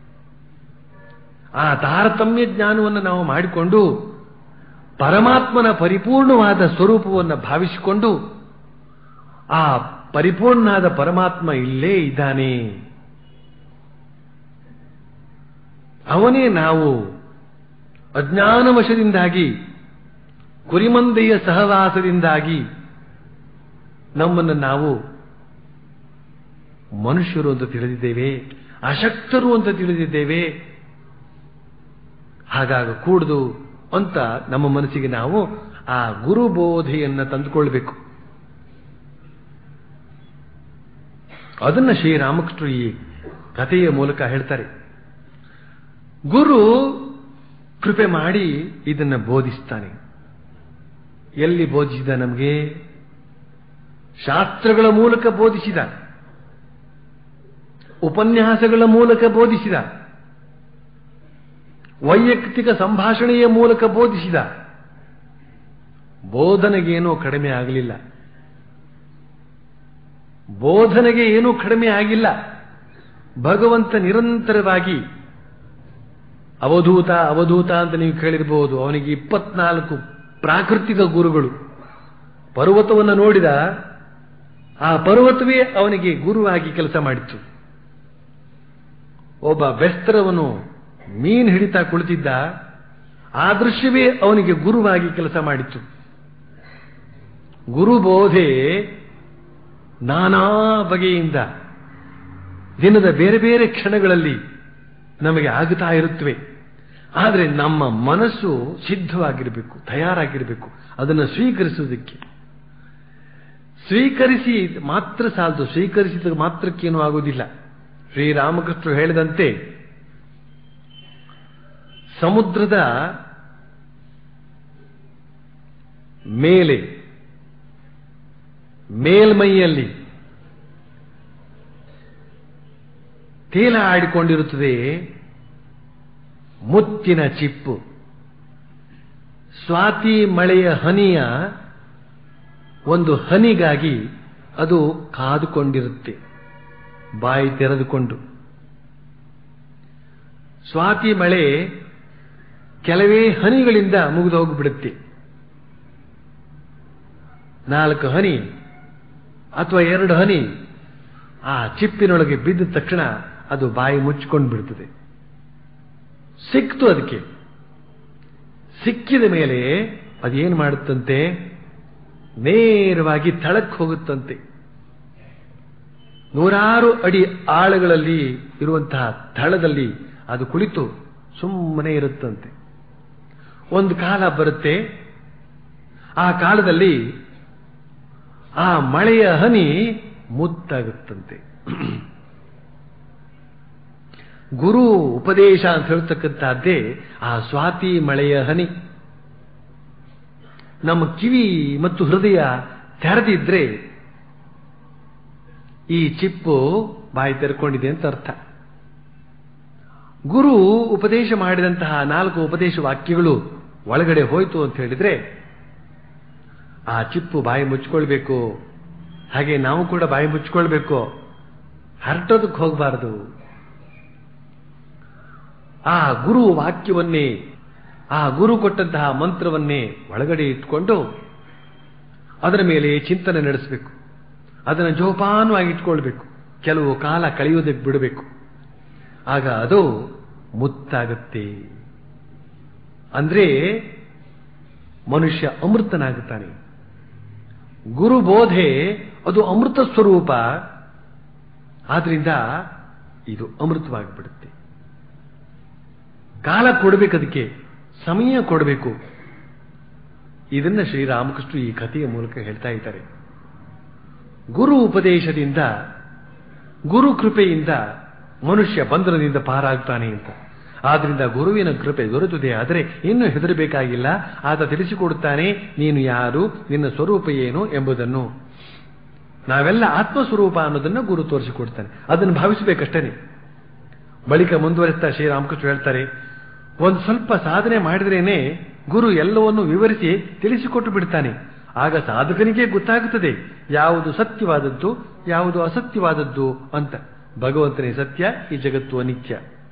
ಆ ತಾರತಮ್ಯ ಜ್ಞಾನವನ್ನು ನಾವು ಮಾಡಿಕೊಂಡು ಪರಮಾತ್ಮನ ಪರಿಪೂರ್ಣವಾದ ಸ್ವರೂಪವನ್ನು ಭಾವಿಸಿಕೊಂಡು ಆ ಪರಿಪೂರ್ಣನಾದ ಪರಮಾತ್ಮ ಇಲ್ಲೇ ಇದ್ದಾನೆ ಅವನೇ ನಾವು ಅಜ್ಞಾನವಶದಿಂದಾಗಿ ಕುರಿಮಂದೆಯ ಸಹವಾಸದಿಂದಾಗಿ ನಮ್ಮನ್ನು ನಾವು ಮನುಷ್ಯರು ಅಂತ ತಿಳಿದಿದ್ದೇವೆ ಅಶಕ್ತರು ಅಂತ ತಿಳಿದಿದ್ದೇವೆ ಹಾಗಾಗ ಕೂಡುದು ಅಂತ ನಮ್ಮ ಮನಸ್ಸಿಗೆ ನಾವು ಆ ಗುರುಬೋಧೆಯನ್ನು ತಂದುಕೊಳ್ಬೇಕು ಅದನ್ನ ಶ್ರೀರಾಮಕೃಷ್ಣರು ಈ ಕಥೆಯ ಮೂಲಕ ಹೇಳ್ತಾರೆ ಗುರು ಕೃಪೆ ಮಾಡಿ ಇದನ್ನ ಬೋಧಿಸ್ತಾನೆ ಎಲ್ಲಿ ಬೋಧಿಸಿದ ನಮಗೆ ಶಾಸ್ತ್ರಗಳ ಮೂಲಕ ಬೋಧಿಸಿದ ಉಪನ್ಯಾಸಗಳ ಮೂಲಕ ಬೋಧಿಸಿದ ವೈಯಕ್ತಿಕ ಸಂಭಾಷಣೆಯ ಮೂಲಕ ಬೋಧಿಸಿದ ಬೋಧನೆಗೇನೂ ಕಡಿಮೆ ಆಗಲಿಲ್ಲ ಬೋಧನೆಗೆ ಏನೂ ಕಡಿಮೆ ಆಗಿಲ್ಲ ಭಗವಂತ ನಿರಂತರವಾಗಿ ಅವಧೂತ ಅವಧೂತ ಅಂತ ನೀವು ಕೇಳಿರಬಹುದು ಅವನಿಗೆ ಇಪ್ಪತ್ನಾಲ್ಕು ಪ್ರಾಕೃತಿಕ ಗುರುಗಳು ಪರ್ವತವನ್ನು ನೋಡಿದ ಆ ಪರ್ವತವೇ ಅವನಿಗೆ ಗುರುವಾಗಿ ಕೆಲಸ ಮಾಡಿತ್ತು ಒಬ್ಬ ಬೆಸ್ತರವನು ಮೀನು ಹಿಡಿತಾ ಕುಳಿತಿದ್ದ ಆ ದೃಶ್ಯವೇ ಅವನಿಗೆ ಗುರುವಾಗಿ ಕೆಲಸ ಮಾಡಿತ್ತು ಗುರುಬೋಧೆ ನಾನಾ ಬಗೆಯಿಂದ ದಿನದ ಬೇರೆ ಬೇರೆ ಕ್ಷಣಗಳಲ್ಲಿ ನಮಗೆ ಆಗುತ್ತಾ ಇರುತ್ತವೆ ಆದರೆ ನಮ್ಮ ಮನಸ್ಸು ಸಿದ್ಧವಾಗಿರಬೇಕು ತಯಾರಾಗಿರಬೇಕು ಅದನ್ನು ಸ್ವೀಕರಿಸುವುದಕ್ಕೆ ಸ್ವೀಕರಿಸಿ ಮಾತ್ರ ಸಾಲದು ಸ್ವೀಕರಿಸಿದ ಮಾತ್ರಕ್ಕೇನೂ ಆಗುವುದಿಲ್ಲ ಶ್ರೀರಾಮಕೃಷ್ಣರು ಹೇಳಿದಂತೆ ಸಮುದ್ರದ ಮೇಲೆ ಮೇಲ್ಮೈಯಲ್ಲಿ ತೇಲ ಆಡಿಕೊಂಡಿರುತ್ತದೆ ಮುತ್ತಿನ ಚಿಪ್ಪು ಸ್ವಾತಿ ಮಳೆಯ ಹನಿಯ ಒಂದು ಹನಿಗಾಗಿ ಅದು ಕಾದುಕೊಂಡಿರುತ್ತೆ ಬಾಯಿ ತೆರೆದುಕೊಂಡು ಸ್ವಾತಿ ಮಳೆ ಕೆಲವೇ ಹನಿಗಳಿಂದ ಮುಗಿದು ಹೋಗಿಬಿಡುತ್ತೆ ನಾಲ್ಕು ಹನಿ ಅಥವಾ ಎರಡು ಹನಿ ಆ ಚಿಪ್ಪಿನೊಳಗೆ ಬಿದ್ದ ತಕ್ಷಣ ಅದು ಬಾಯಿ ಮುಚ್ಚಿಕೊಂಡು ಬಿಡ್ತದೆ ಸಿಕ್ತು ಅದಕ್ಕೆ ಸಿಕ್ಕಿದ ಮೇಲೆ ಅದೇನು ಮಾಡುತ್ತಂತೆ ನೇರವಾಗಿ ತಳಕ್ಕೆ ಹೋಗುತ್ತಂತೆ ನೂರಾರು ಅಡಿ ಆಳಗಳಲ್ಲಿ ಇರುವಂತಹ ತಳದಲ್ಲಿ ಅದು ಕುಳಿತು ಸುಮ್ಮನೆ ಇರುತ್ತಂತೆ ಒಂದು ಕಾಲ ಬರುತ್ತೆ ಆ ಕಾಲದಲ್ಲಿ ಆ ಮಳೆಯ ಹನಿ ಮುತ್ತಾಗುತ್ತಂತೆ ಗುರು ಉಪದೇಶ ಅಂತ ಹೇಳ್ತಕ್ಕಂಥದ್ದೇ ಆ ಸ್ವಾತಿ ಮಳೆಯ ಹನಿ ನಮ್ಮ ಕಿವಿ ಮತ್ತು ಹೃದಯ ತೆರೆದಿದ್ರೆ ಈ ಚಿಪ್ಪು ಬಾಯಿ ತೆರ್ಕೊಂಡಿದೆ ಅಂತ ಅರ್ಥ ಗುರು ಉಪದೇಶ ಮಾಡಿದಂತಹ ನಾಲ್ಕು ಉಪದೇಶ ವಾಕ್ಯಗಳು ಒಳಗಡೆ ಹೋಯ್ತು ಅಂತ ಹೇಳಿದ್ರೆ ಆ ಚಿಪ್ಪು ಬಾಯಿ ಮುಚ್ಕೊಳ್ಬೇಕು ಹಾಗೆ ನಾವು ಕೂಡ ಬಾಯಿ ಮುಚ್ಕೊಳ್ಬೇಕು ಹರಟೋದಕ್ಕೆ ಹೋಗಬಾರದು ಆ ಗುರು ವಾಕ್ಯವನ್ನೇ ಆ ಗುರು ಕೊಟ್ಟಂತಹ ಮಂತ್ರವನ್ನೇ ಒಳಗಡೆ ಇಟ್ಕೊಂಡು ಅದರ ಮೇಲೆ ಚಿಂತನೆ ನಡೆಸಬೇಕು ಅದನ್ನು ಜೋಪಾನವಾಗಿ ಇಟ್ಕೊಳ್ಬೇಕು ಕೆಲವು ಕಾಲ ಕಳೆಯುವುದಕ್ಕೆ ಬಿಡಬೇಕು ಆಗ ಅದು ಮುತ್ತಾಗುತ್ತೆ ಅಂದ್ರೆ ಮನುಷ್ಯ ಅಮೃತನಾಗುತ್ತಾನೆ ಗುರು ಬೋಧೆ ಅದು ಅಮೃತ ಸ್ವರೂಪ ಆದ್ರಿಂದ ಇದು ಅಮೃತವಾಗಿಬಿಡುತ್ತೆ ಕಾಲ ಕೊಡಬೇಕು ಅದಕ್ಕೆ ಸಮಯ ಕೊಡಬೇಕು ಇದನ್ನ ಶ್ರೀರಾಮಕೃಷ್ಣ ಈ ಕಥೆಯ ಮೂಲಕ ಹೇಳ್ತಾ ಇದ್ದಾರೆ ಗುರು ಉಪದೇಶದಿಂದ ಗುರು ಕೃಪೆಯಿಂದ ಮನುಷ್ಯ ಬಂಧನದಿಂದ ಪಾರಾಗ್ತಾನೆ ಅಂತ ಆದ್ರಿಂದ ಗುರುವಿನ ಕೃಪೆ ದೊರೆತಿದೆ ಆದರೆ ಇನ್ನು ಹೆದರಬೇಕಾಗಿಲ್ಲ ಆತ ತಿಳಿಸಿಕೊಡುತ್ತಾನೆ ನೀನು ಯಾರು ನಿನ್ನ ಸ್ವರೂಪ ಏನು ಎಂಬುದನ್ನು ನಾವೆಲ್ಲ ಆತ್ಮಸ್ವರೂಪ ಅನ್ನೋದನ್ನು ಗುರು ತೋರಿಸಿಕೊಡ್ತಾನೆ ಅದನ್ನು ಭಾವಿಸಬೇಕಷ್ಟೇ ಬಳಿಕ ಮುಂದುವರಿಸ್ತಾ ಶ್ರೀರಾಮಕೃಷ್ಣ ಹೇಳ್ತಾರೆ ಒಂದು ಸ್ವಲ್ಪ ಸಾಧನೆ ಮಾಡಿದ್ರೇನೆ ಗುರು ಎಲ್ಲವನ್ನು ವಿವರಿಸಿ ತಿಳಿಸಿಕೊಟ್ಟು ಬಿಡ್ತಾನೆ ಆಗ ಸಾಧಕನಿಗೆ ಗೊತ್ತಾಗುತ್ತದೆ ಯಾವುದು ಸತ್ಯವಾದದ್ದು ಯಾವುದು ಅಸತ್ಯವಾದದ್ದು ಅಂತ ಭಗವಂತನೇ ಸತ್ಯ ಈ ಜಗತ್ತು ಅನಿತ್ಯ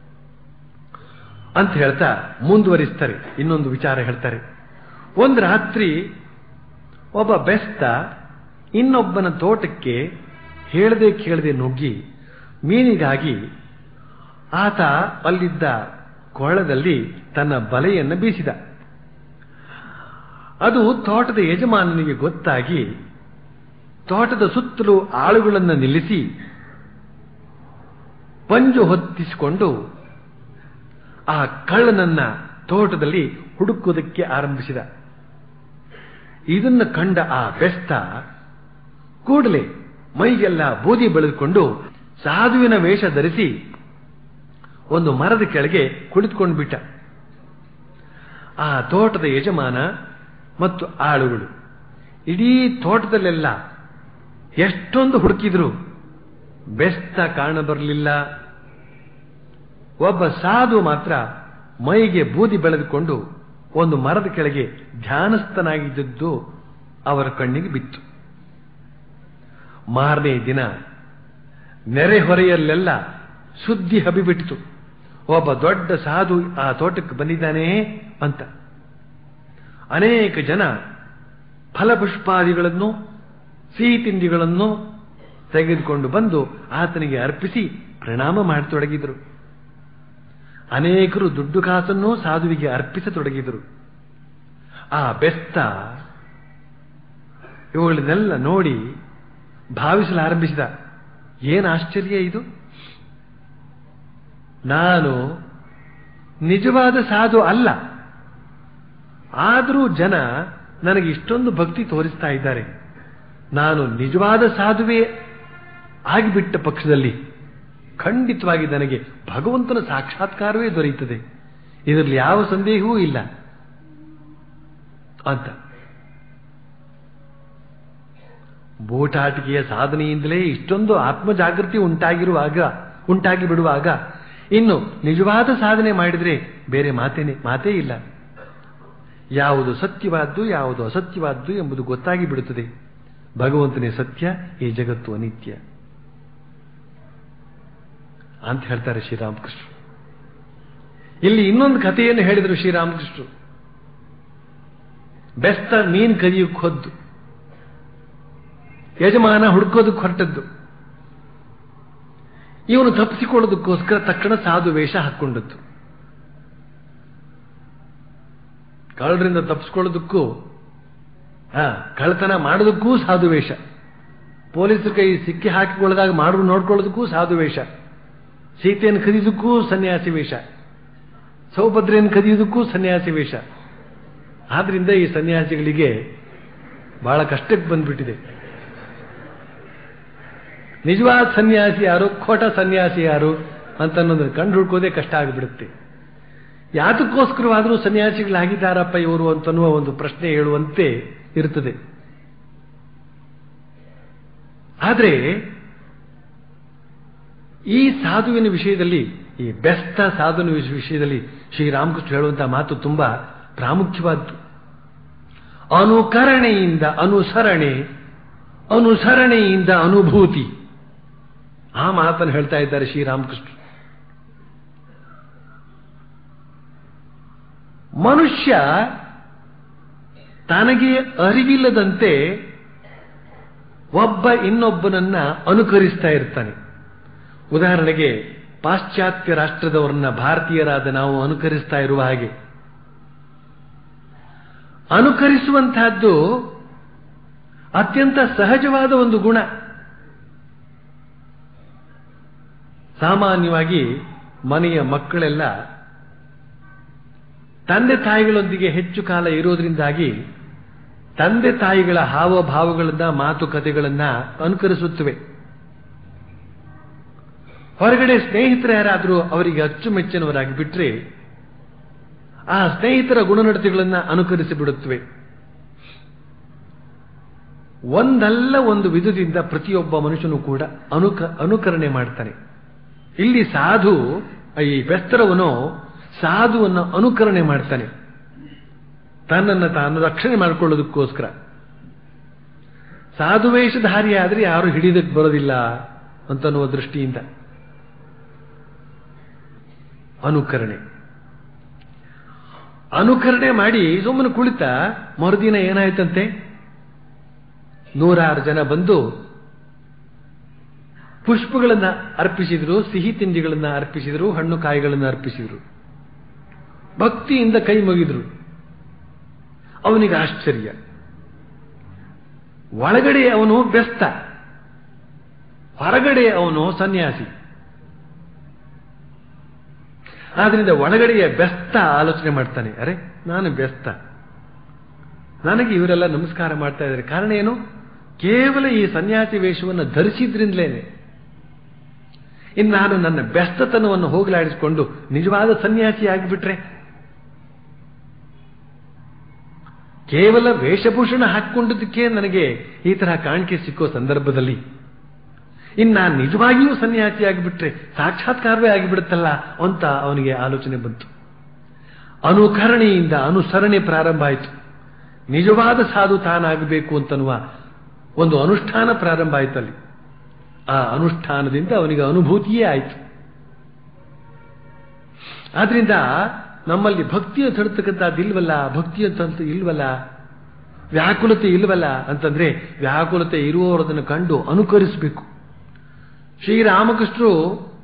ಅಂತ ಹೇಳ್ತಾ ಮುಂದುವರಿಸ್ತಾರೆ ಇನ್ನೊಂದು ವಿಚಾರ ಹೇಳ್ತಾರೆ ಒಂದು ರಾತ್ರಿ ಒಬ್ಬ ಬೆಸ್ತ ಇನ್ನೊಬ್ಬನ ತೋಟಕ್ಕೆ ಹೇಳದೆ ಕೇಳದೆ ನುಗ್ಗಿ ಮೀನಿಗಾಗಿ ಆತ ಅಲ್ಲಿದ್ದ ಕೊಳದಲ್ಲಿ ತನ್ನ ಬಲೆಯನ್ನು ಬೀಸಿದ ಅದು ತೋಟದ ಯಜಮಾನನಿಗೆ ಗೊತ್ತಾಗಿ ತೋಟದ ಸುತ್ತಲೂ ಆಳುಗಳನ್ನು ನಿಲ್ಲಿಸಿ ಪಂಜು ಹೊತ್ತಿಸಿಕೊಂಡು ಆ ಕಳ್ಳನನ್ನ ತೋಟದಲ್ಲಿ ಹುಡುಕುವುದಕ್ಕೆ ಆರಂಭಿಸಿದ ಇದನ್ನು ಕಂಡ ಆ ಬೆಸ್ತ ಕೂಡಲೇ ಮೈಗೆಲ್ಲ ಬೂದಿ ಬೆಳೆದುಕೊಂಡು ಸಾಧುವಿನ ವೇಷ ಧರಿಸಿ ಒಂದು ಮರದ ಕೆಳಗೆ ಕುಳಿತುಕೊಂಡು ಬಿಟ್ಟ ಆ ತೋಟದ ಯಜಮಾನ ಮತ್ತು ಆಳುಗಳು ಇಡೀ ತೋಟದಲ್ಲೆಲ್ಲ ಎಷ್ಟೊಂದು ಹುಡುಕಿದ್ರು ಬೆಸ್ತ ಕಾಣಬರಲಿಲ್ಲ ಒಬ್ಬ ಸಾಧು ಮಾತ್ರ ಮೈಗೆ ಬೂದಿ ಬೆಳೆದುಕೊಂಡು ಒಂದು ಮರದ ಕೆಳಗೆ ಧ್ಯಾನಸ್ಥನಾಗಿದ್ದದ್ದು ಅವರ ಕಣ್ಣಿಗೆ ಬಿತ್ತು ಮಾರನೇ ದಿನ ನೆರೆಹೊರೆಯಲ್ಲೆಲ್ಲ ಸುದ್ದಿ ಹಬಿಬಿಟ್ಟಿತು ಒಬ್ಬ ದೊಡ್ಡ ಸಾಧು ಆ ತೋಟಕ್ಕೆ ಬಂದಿದ್ದಾನೆ ಅಂತ ಅನೇಕ ಜನ ಫಲಪುಷ್ಪಾದಿಗಳನ್ನು ಸಿಹಿ ತಿಂಡಿಗಳನ್ನು ತೆಗೆದುಕೊಂಡು ಬಂದು ಆತನಿಗೆ ಅರ್ಪಿಸಿ ಪ್ರಣಾಮ ಮಾಡತೊಡಗಿದರು ಅನೇಕರು ದುಡ್ಡು ಕಾಸನ್ನು ಸಾಧುವಿಗೆ ಅರ್ಪಿಸತೊಡಗಿದರು ಆ ಬೆಸ್ತ ಇವುಗಳನ್ನೆಲ್ಲ ನೋಡಿ ಭಾವಿಸಲಾರಂಭಿಸಿದ ಏನು ಆಶ್ಚರ್ಯ ಇದು ನಾನು ನಿಜವಾದ ಸಾಧು ಅಲ್ಲ ಆದರೂ ಜನ ನನಗೆ ಇಷ್ಟೊಂದು ಭಕ್ತಿ ತೋರಿಸ್ತಾ ಇದ್ದಾರೆ ನಾನು ನಿಜವಾದ ಸಾಧುವೇ ಆಗಿಬಿಟ್ಟ ಪಕ್ಷದಲ್ಲಿ ಖಂಡಿತವಾಗಿ ನನಗೆ ಭಗವಂತನ ಸಾಕ್ಷಾತ್ಕಾರವೇ ದೊರೆಯುತ್ತದೆ ಇದರಲ್ಲಿ ಯಾವ ಸಂದೇಹವೂ ಇಲ್ಲ ಅಂತ ಬೂಟಾಟಿಕೆಯ ಸಾಧನೆಯಿಂದಲೇ ಇಷ್ಟೊಂದು ಆತ್ಮಜಾಗೃತಿ ಉಂಟಾಗಿರುವಾಗ ಉಂಟಾಗಿ ಬಿಡುವಾಗ ಇನ್ನು ನಿಜವಾದ ಸಾಧನೆ ಮಾಡಿದರೆ ಬೇರೆ ಮಾತೇನೆ ಮಾತೇ ಇಲ್ಲ ಯಾವುದು ಸತ್ಯವಾದ್ದು ಯಾವುದು ಅಸತ್ಯವಾದ್ದು ಎಂಬುದು ಗೊತ್ತಾಗಿ ಬಿಡುತ್ತದೆ ಭಗವಂತನೇ ಸತ್ಯ ಈ ಜಗತ್ತು ಅನಿತ್ಯ ಅಂತ ಹೇಳ್ತಾರೆ ಶ್ರೀರಾಮಕೃಷ್ಣರು ಇಲ್ಲಿ ಇನ್ನೊಂದು ಕಥೆಯನ್ನು ಹೇಳಿದರು ಶ್ರೀರಾಮಕೃಷ್ಣರು ಬೆಸ್ತ ಮೀನ್ ಕದಿಯಕ್ಕೆ ಹೊದ್ದು ಯಜಮಾನ ಹುಡುಕೋದಕ್ಕೆ ಹೊರಟದ್ದು ಇವನು ತಪ್ಪಿಸಿಕೊಳ್ಳೋದಕ್ಕೋಸ್ಕರ ತಕ್ಷಣ ಸಾಧು ವೇಷ ಹಾಕ್ಕೊಂಡದ್ದು ಕಳ್ಳರಿಂದ ತಪ್ಪಿಸ್ಕೊಳ್ಳೋದಕ್ಕೂ ಹಾ ಕಳ್ಳತನ ಮಾಡೋದಕ್ಕೂ ಸಾಧು ವೇಷ ಪೊಲೀಸರ ಕೈ ಸಿಕ್ಕಿ ಹಾಕಿಕೊಳ್ಳದಾಗ ಮಾಡು ನೋಡ್ಕೊಳ್ಳೋದಕ್ಕೂ ಸಾಧು ವೇಷ ಸೀತೆಯನ್ನು ಕದಿಯೋದಕ್ಕೂ ಸನ್ಯಾಸಿ ವೇಷ ಸೌಭದ್ರೆಯನ್ನು ಕದಿಯೋದಕ್ಕೂ ಸನ್ಯಾಸಿ ವೇಷ ಆದ್ರಿಂದ ಈ ಸನ್ಯಾಸಿಗಳಿಗೆ ಬಹಳ ಕಷ್ಟಕ್ಕೆ ಬಂದ್ಬಿಟ್ಟಿದೆ ನಿಜವಾದ ಸನ್ಯಾಸಿ ಯಾರು ಖೋಟ ಸನ್ಯಾಸಿ ಯಾರು ಅಂತ ಅನ್ನೋದನ್ನು ಕಂಡು ಹುಡ್ಕೋದೇ ಕಷ್ಟ ಆಗಿಬಿಡುತ್ತೆ ಯಾತಕ್ಕೋಸ್ಕರವಾದರೂ ಸನ್ಯಾಸಿಗಳಾಗಿದ್ದಾರಪ್ಪ ಇವರು ಅಂತನ್ನುವ ಒಂದು ಪ್ರಶ್ನೆ ಹೇಳುವಂತೆ ಇರುತ್ತದೆ ಆದರೆ ಈ ಸಾಧುವಿನ ವಿಷಯದಲ್ಲಿ ಈ ಬೆಸ್ತ ಸಾಧುವಿನ ವಿಷಯದಲ್ಲಿ ಶ್ರೀರಾಮಕೃಷ್ಣ ಹೇಳುವಂತಹ ಮಾತು ತುಂಬಾ ಪ್ರಾಮುಖ್ಯವಾದ್ದು ಅನುಕರಣೆಯಿಂದ ಅನುಸರಣೆ ಅನುಸರಣೆಯಿಂದ ಅನುಭೂತಿ ಆ ಮಾತನ್ನು ಹೇಳ್ತಾ ಇದ್ದಾರೆ ಶ್ರೀರಾಮಕೃಷ್ಣ ಮನುಷ್ಯ ತನಗೆ ಅರಿವಿಲ್ಲದಂತೆ ಒಬ್ಬ ಇನ್ನೊಬ್ಬನನ್ನ ಅನುಕರಿಸ್ತಾ ಇರ್ತಾನೆ ಉದಾಹರಣೆಗೆ ಪಾಶ್ಚಾತ್ಯ ರಾಷ್ಟ್ರದವರನ್ನ ಭಾರತೀಯರಾದ ನಾವು ಅನುಕರಿಸ್ತಾ ಇರುವ ಹಾಗೆ ಅನುಕರಿಸುವಂತಹದ್ದು ಅತ್ಯಂತ ಸಹಜವಾದ ಒಂದು ಗುಣ ಸಾಮಾನ್ಯವಾಗಿ ಮನೆಯ ಮಕ್ಕಳೆಲ್ಲ ತಂದೆ ತಾಯಿಗಳೊಂದಿಗೆ ಹೆಚ್ಚು ಕಾಲ ಇರೋದ್ರಿಂದಾಗಿ ತಂದೆ ತಾಯಿಗಳ ಹಾವಭಾವಗಳನ್ನ ಮಾತುಕತೆಗಳನ್ನ ಅನುಕರಿಸುತ್ತವೆ ಹೊರಗಡೆ ಸ್ನೇಹಿತರು ಯಾರಾದರೂ ಅವರಿಗೆ ಅಚ್ಚುಮೆಚ್ಚಿನವರಾಗಿ ಬಿಟ್ರೆ ಆ ಸ್ನೇಹಿತರ ಗುಣನಡತೆಗಳನ್ನ ಅನುಕರಿಸಿ ಬಿಡುತ್ತವೆ ಒಂದಲ್ಲ ಒಂದು ವಿಧದಿಂದ ಪ್ರತಿಯೊಬ್ಬ ಮನುಷ್ಯನು ಕೂಡ ಅನುಕ ಅನುಕರಣೆ ಮಾಡ್ತಾನೆ ಇಲ್ಲಿ ಸಾಧು ಈ ಬೆಸ್ತರವನು ಸಾಧುವನ್ನು ಅನುಕರಣೆ ಮಾಡ್ತಾನೆ ತನ್ನನ್ನು ತಾನು ರಕ್ಷಣೆ ಮಾಡಿಕೊಳ್ಳೋದಕ್ಕೋಸ್ಕರ ಸಾಧುವೇಷಧಾರಿಯಾದರೆ ಯಾರು ಹಿಡಿದಕ್ಕೆ ಬರೋದಿಲ್ಲ ಅಂತನ್ನುವ ದೃಷ್ಟಿಯಿಂದ ಅನುಕರಣೆ ಅನುಕರಣೆ ಮಾಡಿ ಸುಮ್ಮನೆ ಕುಳಿತ ಮರುದಿನ ಏನಾಯ್ತಂತೆ ನೂರಾರು ಜನ ಬಂದು ಪುಷ್ಪಗಳನ್ನ ಅರ್ಪಿಸಿದ್ರು ಸಿಹಿ ತಿಂಡಿಗಳನ್ನ ಅರ್ಪಿಸಿದ್ರು ಹಣ್ಣು ಕಾಯಿಗಳನ್ನ ಅರ್ಪಿಸಿದ್ರು ಭಕ್ತಿಯಿಂದ ಕೈ ಮುಗಿದ್ರು ಅವನಿಗೆ ಆಶ್ಚರ್ಯ ಒಳಗಡೆ ಅವನು ಬೆಸ್ತ ಹೊರಗಡೆ ಅವನು ಸನ್ಯಾಸಿ ಆದ್ರಿಂದ ಒಳಗಡೆಯ ಬೆಸ್ತ ಆಲೋಚನೆ ಮಾಡ್ತಾನೆ ಅರೆ ನಾನು ಬೆಸ್ತ ನನಗೆ ಇವರೆಲ್ಲ ನಮಸ್ಕಾರ ಮಾಡ್ತಾ ಇದ್ದಾರೆ ಕಾರಣ ಏನು ಕೇವಲ ಈ ಸನ್ಯಾಸಿ ವೇಷವನ್ನು ಧರಿಸಿದ್ರಿಂದಲೇನೆ ಇನ್ನು ನಾನು ನನ್ನ ಬೆಸ್ತತನವನ್ನು ಹೋಗಲಾಡಿಸಿಕೊಂಡು ನಿಜವಾದ ಸನ್ಯಾಸಿ ಆಗಿಬಿಟ್ರೆ ಕೇವಲ ವೇಷಭೂಷಣ ಹಾಕಿಕೊಂಡಿದ್ದಕ್ಕೆ ನನಗೆ ಈ ತರಹ ಕಾಣಿಕೆ ಸಿಕ್ಕೋ ಸಂದರ್ಭದಲ್ಲಿ ಇನ್ನು ನಾನು ನಿಜವಾಗಿಯೂ ಸನ್ಯಾಸಿ ಆಗಿಬಿಟ್ರೆ ಸಾಕ್ಷಾತ್ಕಾರವೇ ಆಗಿಬಿಡುತ್ತಲ್ಲ ಅಂತ ಅವನಿಗೆ ಆಲೋಚನೆ ಬಂತು ಅನುಕರಣೆಯಿಂದ ಅನುಸರಣೆ ಪ್ರಾರಂಭ ಆಯಿತು ನಿಜವಾದ ಸಾಧು ತಾನಾಗಬೇಕು ಅಂತನ್ನುವ ಒಂದು ಅನುಷ್ಠಾನ ಪ್ರಾರಂಭ ಆಯ್ತಲ್ಲಿ ಆ ಅನುಷ್ಠಾನದಿಂದ ಅವನಿಗೆ ಅನುಭೂತಿಯೇ ಆಯಿತು ಆದ್ರಿಂದ ನಮ್ಮಲ್ಲಿ ಭಕ್ತಿ ಅಂತ ಹೇಳ್ತಕ್ಕಂಥದ್ದು ಇಲ್ವಲ್ಲ ಭಕ್ತಿ ಅಂತಂತ ಇಲ್ವಲ್ಲ ವ್ಯಾಕುಲತೆ ಇಲ್ವಲ್ಲ ಅಂತಂದ್ರೆ ವ್ಯಾಕುಲತೆ ಇರುವವರು ಅದನ್ನು ಕಂಡು ಅನುಕರಿಸಬೇಕು ಶ್ರೀರಾಮಕೃಷ್ಣರು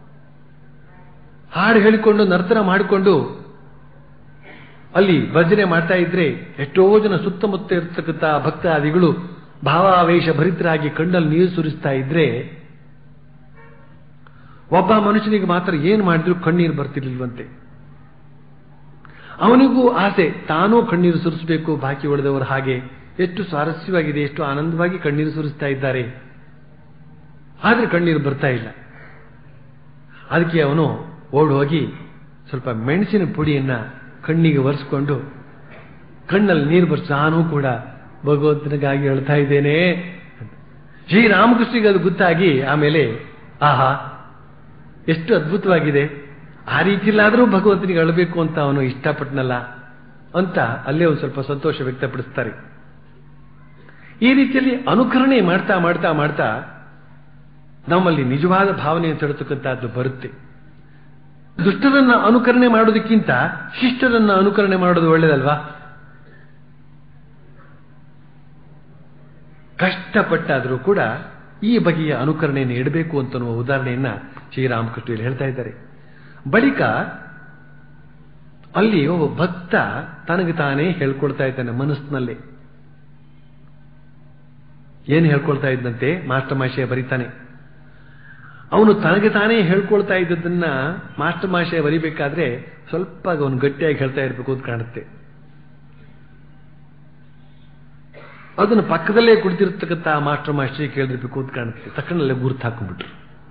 ಹಾಡು ಹೇಳಿಕೊಂಡು ನರ್ತನ ಮಾಡಿಕೊಂಡು ಅಲ್ಲಿ ಭಜನೆ ಮಾಡ್ತಾ ಇದ್ರೆ ಎಷ್ಟೋ ಜನ ಸುತ್ತಮುತ್ತ ಇರ್ತಕ್ಕಂಥ ಭಕ್ತಾದಿಗಳು ಭಾವಾವೇಶ ಭರಿತರಾಗಿ ಕಣ್ಣಲ್ಲಿ ನೀರು ಸುರಿಸ್ತಾ ಇದ್ರೆ ಒಬ್ಬ ಮನುಷ್ಯನಿಗೆ ಮಾತ್ರ ಏನು ಮಾಡಿದ್ರು ಕಣ್ಣೀರು ಬರ್ತಿರ್ಲಿಲ್ವಂತೆ ಅವನಿಗೂ ಆಸೆ ತಾನೂ ಕಣ್ಣೀರು ಸುರಿಸಬೇಕು ಬಾಕಿ ಉಳಿದವರು ಹಾಗೆ ಎಷ್ಟು ಸ್ವಾರಸ್ಯವಾಗಿದೆ ಎಷ್ಟು ಆನಂದವಾಗಿ ಕಣ್ಣೀರು ಸುರಿಸ್ತಾ ಇದ್ದಾರೆ ಆದ್ರೆ ಕಣ್ಣೀರು ಬರ್ತಾ ಇಲ್ಲ ಅದಕ್ಕೆ ಅವನು ಓಡ್ ಹೋಗಿ ಸ್ವಲ್ಪ ಮೆಣಸಿನ ಪುಡಿಯನ್ನ ಕಣ್ಣಿಗೆ ಒರೆಸ್ಕೊಂಡು ಕಣ್ಣಲ್ಲಿ ನೀರು ಬರ್ಸ್ ನಾನು ಕೂಡ ಭಗವಂತನಿಗಾಗಿ ಹೇಳ್ತಾ ಇದ್ದೇನೆ ಶ್ರೀರಾಮಕೃಷ್ಣಿಗೆ ಅದು ಗೊತ್ತಾಗಿ ಆಮೇಲೆ ಆಹಾ ಎಷ್ಟು ಅದ್ಭುತವಾಗಿದೆ ಆ ರೀತಿಯಲ್ಲಾದರೂ ಭಗವಂತನಿಗೆ ಅಳಬೇಕು ಅಂತ ಅವನು ಇಷ್ಟಪಟ್ಟನಲ್ಲ ಅಂತ ಅಲ್ಲೇ ಒಂದು ಸ್ವಲ್ಪ ಸಂತೋಷ ವ್ಯಕ್ತಪಡಿಸ್ತಾರೆ ಈ ರೀತಿಯಲ್ಲಿ ಅನುಕರಣೆ ಮಾಡ್ತಾ ಮಾಡ್ತಾ ಮಾಡ್ತಾ ನಮ್ಮಲ್ಲಿ ನಿಜವಾದ ಭಾವನೆ ತಡತಕ್ಕಂಥದ್ದು ಬರುತ್ತೆ ದುಷ್ಟರನ್ನ ಅನುಕರಣೆ ಮಾಡೋದಕ್ಕಿಂತ ಶಿಷ್ಟರನ್ನ ಅನುಕರಣೆ ಮಾಡೋದು ಒಳ್ಳೇದಲ್ವಾ ಕಷ್ಟಪಟ್ಟಾದರೂ ಕೂಡ ಈ ಬಗೆಯ ಅನುಕರಣೆಯನ್ನು ಇಡಬೇಕು ಅಂತನ್ನುವ ಉದಾಹರಣೆಯನ್ನ ಶ್ರೀರಾಮಕೃಷ್ಣ ಇಲ್ಲಿ ಹೇಳ್ತಾ ಇದ್ದಾರೆ ಬಳಿಕ ಅಲ್ಲಿ ಒಬ್ಬ ಭಕ್ತ ತನಗೆ ತಾನೇ ಹೇಳ್ಕೊಳ್ತಾ ಇದ್ದಾನೆ ಮನಸ್ಸಿನಲ್ಲಿ ಏನು ಹೇಳ್ಕೊಳ್ತಾ ಇದ್ದಂತೆ ಮಾಸ್ಟರ್ ಮಾಶಯ ಬರೀತಾನೆ ಅವನು ತನಗೆ ತಾನೇ ಹೇಳ್ಕೊಳ್ತಾ ಇದ್ದದನ್ನ ಮಾಸ್ಟರ್ ಮಾಶಯ ಬರಿಬೇಕಾದ್ರೆ ಸ್ವಲ್ಪ ಅವನು ಗಟ್ಟಿಯಾಗಿ ಹೇಳ್ತಾ ಇರಬೇಕು ಅಂತ ಕಾಣುತ್ತೆ ಅದನ್ನು ಪಕ್ಕದಲ್ಲೇ ಕುಳಿತಿರ್ತಕ್ಕಂಥ ಮಾಸ್ಟರ್ ಮಾಸ್ಟರ್ ಕೇಳಿರ್ಬೇಕು ಅಂತ ಕಾಣುತ್ತೆ ತಕ್ಕನಲ್ಲೇ ಗುರುತು ಹಾಕೊಂಡ್ಬಿಟ್ರು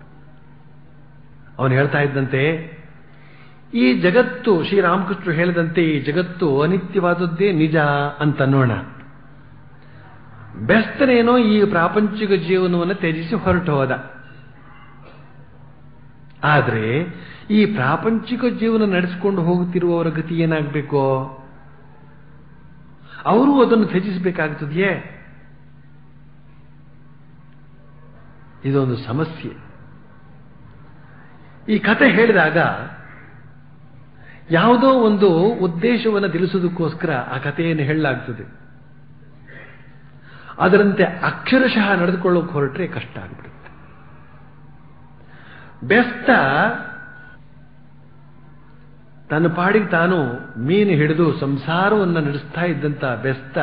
ಅವನು ಹೇಳ್ತಾ ಇದ್ದಂತೆ ಈ ಜಗತ್ತು ಶ್ರೀರಾಮಕೃಷ್ಣರು ಹೇಳಿದಂತೆ ಈ ಜಗತ್ತು ಅನಿತ್ಯವಾದದ್ದೇ ನಿಜ ಅಂತ ಅನ್ನೋಣ ಬೆಸ್ತನೇನೋ ಈ ಪ್ರಾಪಂಚಿಕ ಜೀವನವನ್ನು ತ್ಯಜಿಸಿ ಹೊರಟು ಹೋದ ಆದರೆ ಈ ಪ್ರಾಪಂಚಿಕ ಜೀವನ ನಡೆಸಿಕೊಂಡು ಹೋಗುತ್ತಿರುವವರ ಗತಿ ಏನಾಗಬೇಕು ಅವರು ಅದನ್ನು ತ್ಯಜಿಸಬೇಕಾಗುತ್ತದೆಯೇ ಇದೊಂದು ಸಮಸ್ಯೆ ಈ ಕತೆ ಹೇಳಿದಾಗ ಯಾವುದೋ ಒಂದು ಉದ್ದೇಶವನ್ನು ತಿಳಿಸೋದಕ್ಕೋಸ್ಕರ ಆ ಕಥೆಯನ್ನು ಹೇಳಲಾಗ್ತದೆ ಅದರಂತೆ ಅಕ್ಷರಶಃ ನಡೆದುಕೊಳ್ಳೋಕೆ ಹೊರಟ್ರೆ ಕಷ್ಟ ಆಗ್ಬಿಡುತ್ತೆ ಬೆಸ್ತ ತನ್ನ ಪಾಡಿಗೆ ತಾನು ಮೀನು ಹಿಡಿದು ಸಂಸಾರವನ್ನು ನಡೆಸ್ತಾ ಇದ್ದಂತ ಬೆಸ್ತ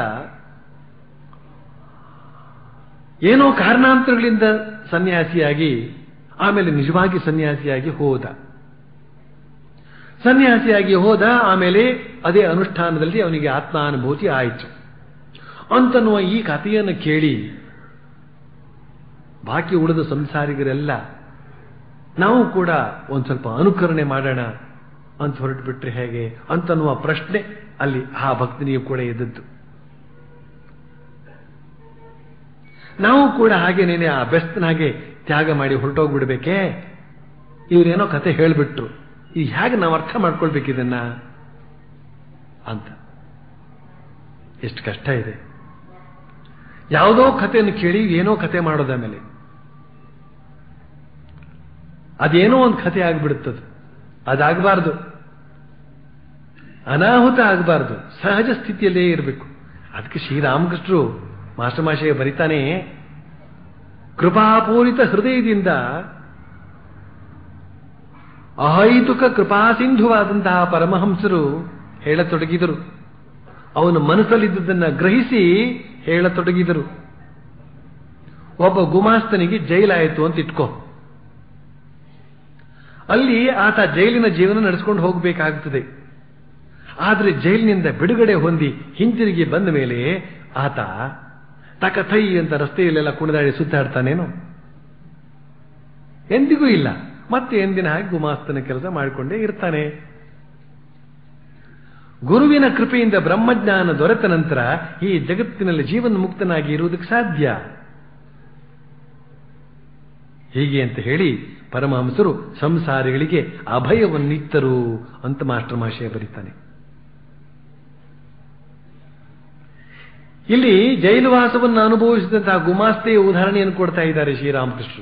ಏನೋ ಕಾರಣಾಂತರಗಳಿಂದ ಸನ್ಯಾಸಿಯಾಗಿ ಆಮೇಲೆ ನಿಜವಾಗಿ ಸನ್ಯಾಸಿಯಾಗಿ ಹೋದ ಸನ್ಯಾಸಿಯಾಗಿ ಹೋದ ಆಮೇಲೆ ಅದೇ ಅನುಷ್ಠಾನದಲ್ಲಿ ಅವನಿಗೆ ಆತ್ಮಾನುಭೂತಿ ಆಯಿತು ಅಂತನ್ನುವ ಈ ಕಥೆಯನ್ನು ಕೇಳಿ ಬಾಕಿ ಉಳಿದ ಸಂಸಾರಿಗರೆಲ್ಲ ನಾವು ಕೂಡ ಒಂದು ಸ್ವಲ್ಪ ಅನುಕರಣೆ ಮಾಡೋಣ ಅಂತ ಹೊರಟು ಬಿಟ್ರೆ ಹೇಗೆ ಅಂತನ್ನುವ ಪ್ರಶ್ನೆ ಅಲ್ಲಿ ಆ ಭಕ್ತನಿಗೂ ಕೂಡ ಇದ್ದದ್ದು ನಾವು ಕೂಡ ಹಾಗೇನೇನೆ ಆ ಬೆಸ್ತನಾಗೆ ತ್ಯಾಗ ಮಾಡಿ ಹೊರಟೋಗ್ಬಿಡ್ಬೇಕೇ ಇವರೇನೋ ಕತೆ ಹೇಳಿಬಿಟ್ರು ಈ ಹೇಗೆ ನಾವು ಅರ್ಥ ಮಾಡ್ಕೊಳ್ಬೇಕಿದನ್ನ ಅಂತ ಎಷ್ಟು ಕಷ್ಟ ಇದೆ ಯಾವುದೋ ಕಥೆಯನ್ನು ಕೇಳಿ ಏನೋ ಕತೆ ಮಾಡೋದ ಮೇಲೆ ಅದೇನೋ ಒಂದು ಕಥೆ ಆಗ್ಬಿಡುತ್ತದೆ ಅದಾಗಬಾರ್ದು ಅನಾಹುತ ಆಗಬಾರ್ದು ಸಹಜ ಸ್ಥಿತಿಯಲ್ಲೇ ಇರಬೇಕು ಅದಕ್ಕೆ ಶ್ರೀರಾಮಕೃಷ್ಣರು ಮಾಸ್ಟಮಾಶಯ ಬರಿತಾನೆ ಕೃಪಾಪೂರಿತ ಹೃದಯದಿಂದ ಅಹೈತುಕ ಕೃಪಾಸಿಂಧುವಾದಂತಹ ಪರಮಹಂಸರು ಹೇಳತೊಡಗಿದರು ಅವನ ಮನಸ್ಸಲ್ಲಿದ್ದುದನ್ನ ಗ್ರಹಿಸಿ ಹೇಳತೊಡಗಿದರು ಒಬ್ಬ ಗುಮಾಸ್ತನಿಗೆ ಜೈಲಾಯಿತು ಅಂತ ಇಟ್ಕೋ ಅಲ್ಲಿ ಆತ ಜೈಲಿನ ಜೀವನ ನಡೆಸ್ಕೊಂಡು ಹೋಗಬೇಕಾಗುತ್ತದೆ ಆದರೆ ಜೈಲಿನಿಂದ ಬಿಡುಗಡೆ ಹೊಂದಿ ಹಿಂತಿರುಗಿ ಬಂದ ಮೇಲೆ ಆತ ತಕಥೈ ಅಂತ ರಸ್ತೆಯಲ್ಲೆಲ್ಲ ಕುಣಿದಾಡಿ ಸುತ್ತಾಡ್ತಾನೇನು ಎಂದಿಗೂ ಇಲ್ಲ ಮತ್ತೆ ಎಂದಿನ ಹಾಗೆ ಗುಮಾಸ್ತನ ಕೆಲಸ ಮಾಡಿಕೊಂಡೇ ಇರ್ತಾನೆ ಗುರುವಿನ ಕೃಪೆಯಿಂದ ಬ್ರಹ್ಮಜ್ಞಾನ ದೊರೆತ ನಂತರ ಈ ಜಗತ್ತಿನಲ್ಲಿ ಜೀವನ ಮುಕ್ತನಾಗಿ ಇರುವುದಕ್ಕೆ ಸಾಧ್ಯ ಹೀಗೆ ಅಂತ ಹೇಳಿ ಪರಮಹಂಸರು ಸಂಸಾರಿಗಳಿಗೆ ಅಭಯವನ್ನಿತ್ತರು ಅಂತ ಮಾಸ್ಟರ್ ಮಾಶಯ ಬರೀತಾನೆ ಇಲ್ಲಿ ಜೈಲುವಾಸವನ್ನು ಅನುಭವಿಸಿದಂತಹ ಗುಮಾಸ್ತೆಯ ಉದಾಹರಣೆಯನ್ನು ಕೊಡ್ತಾ ಇದ್ದಾರೆ ಶ್ರೀರಾಮಕೃಷ್ಣರು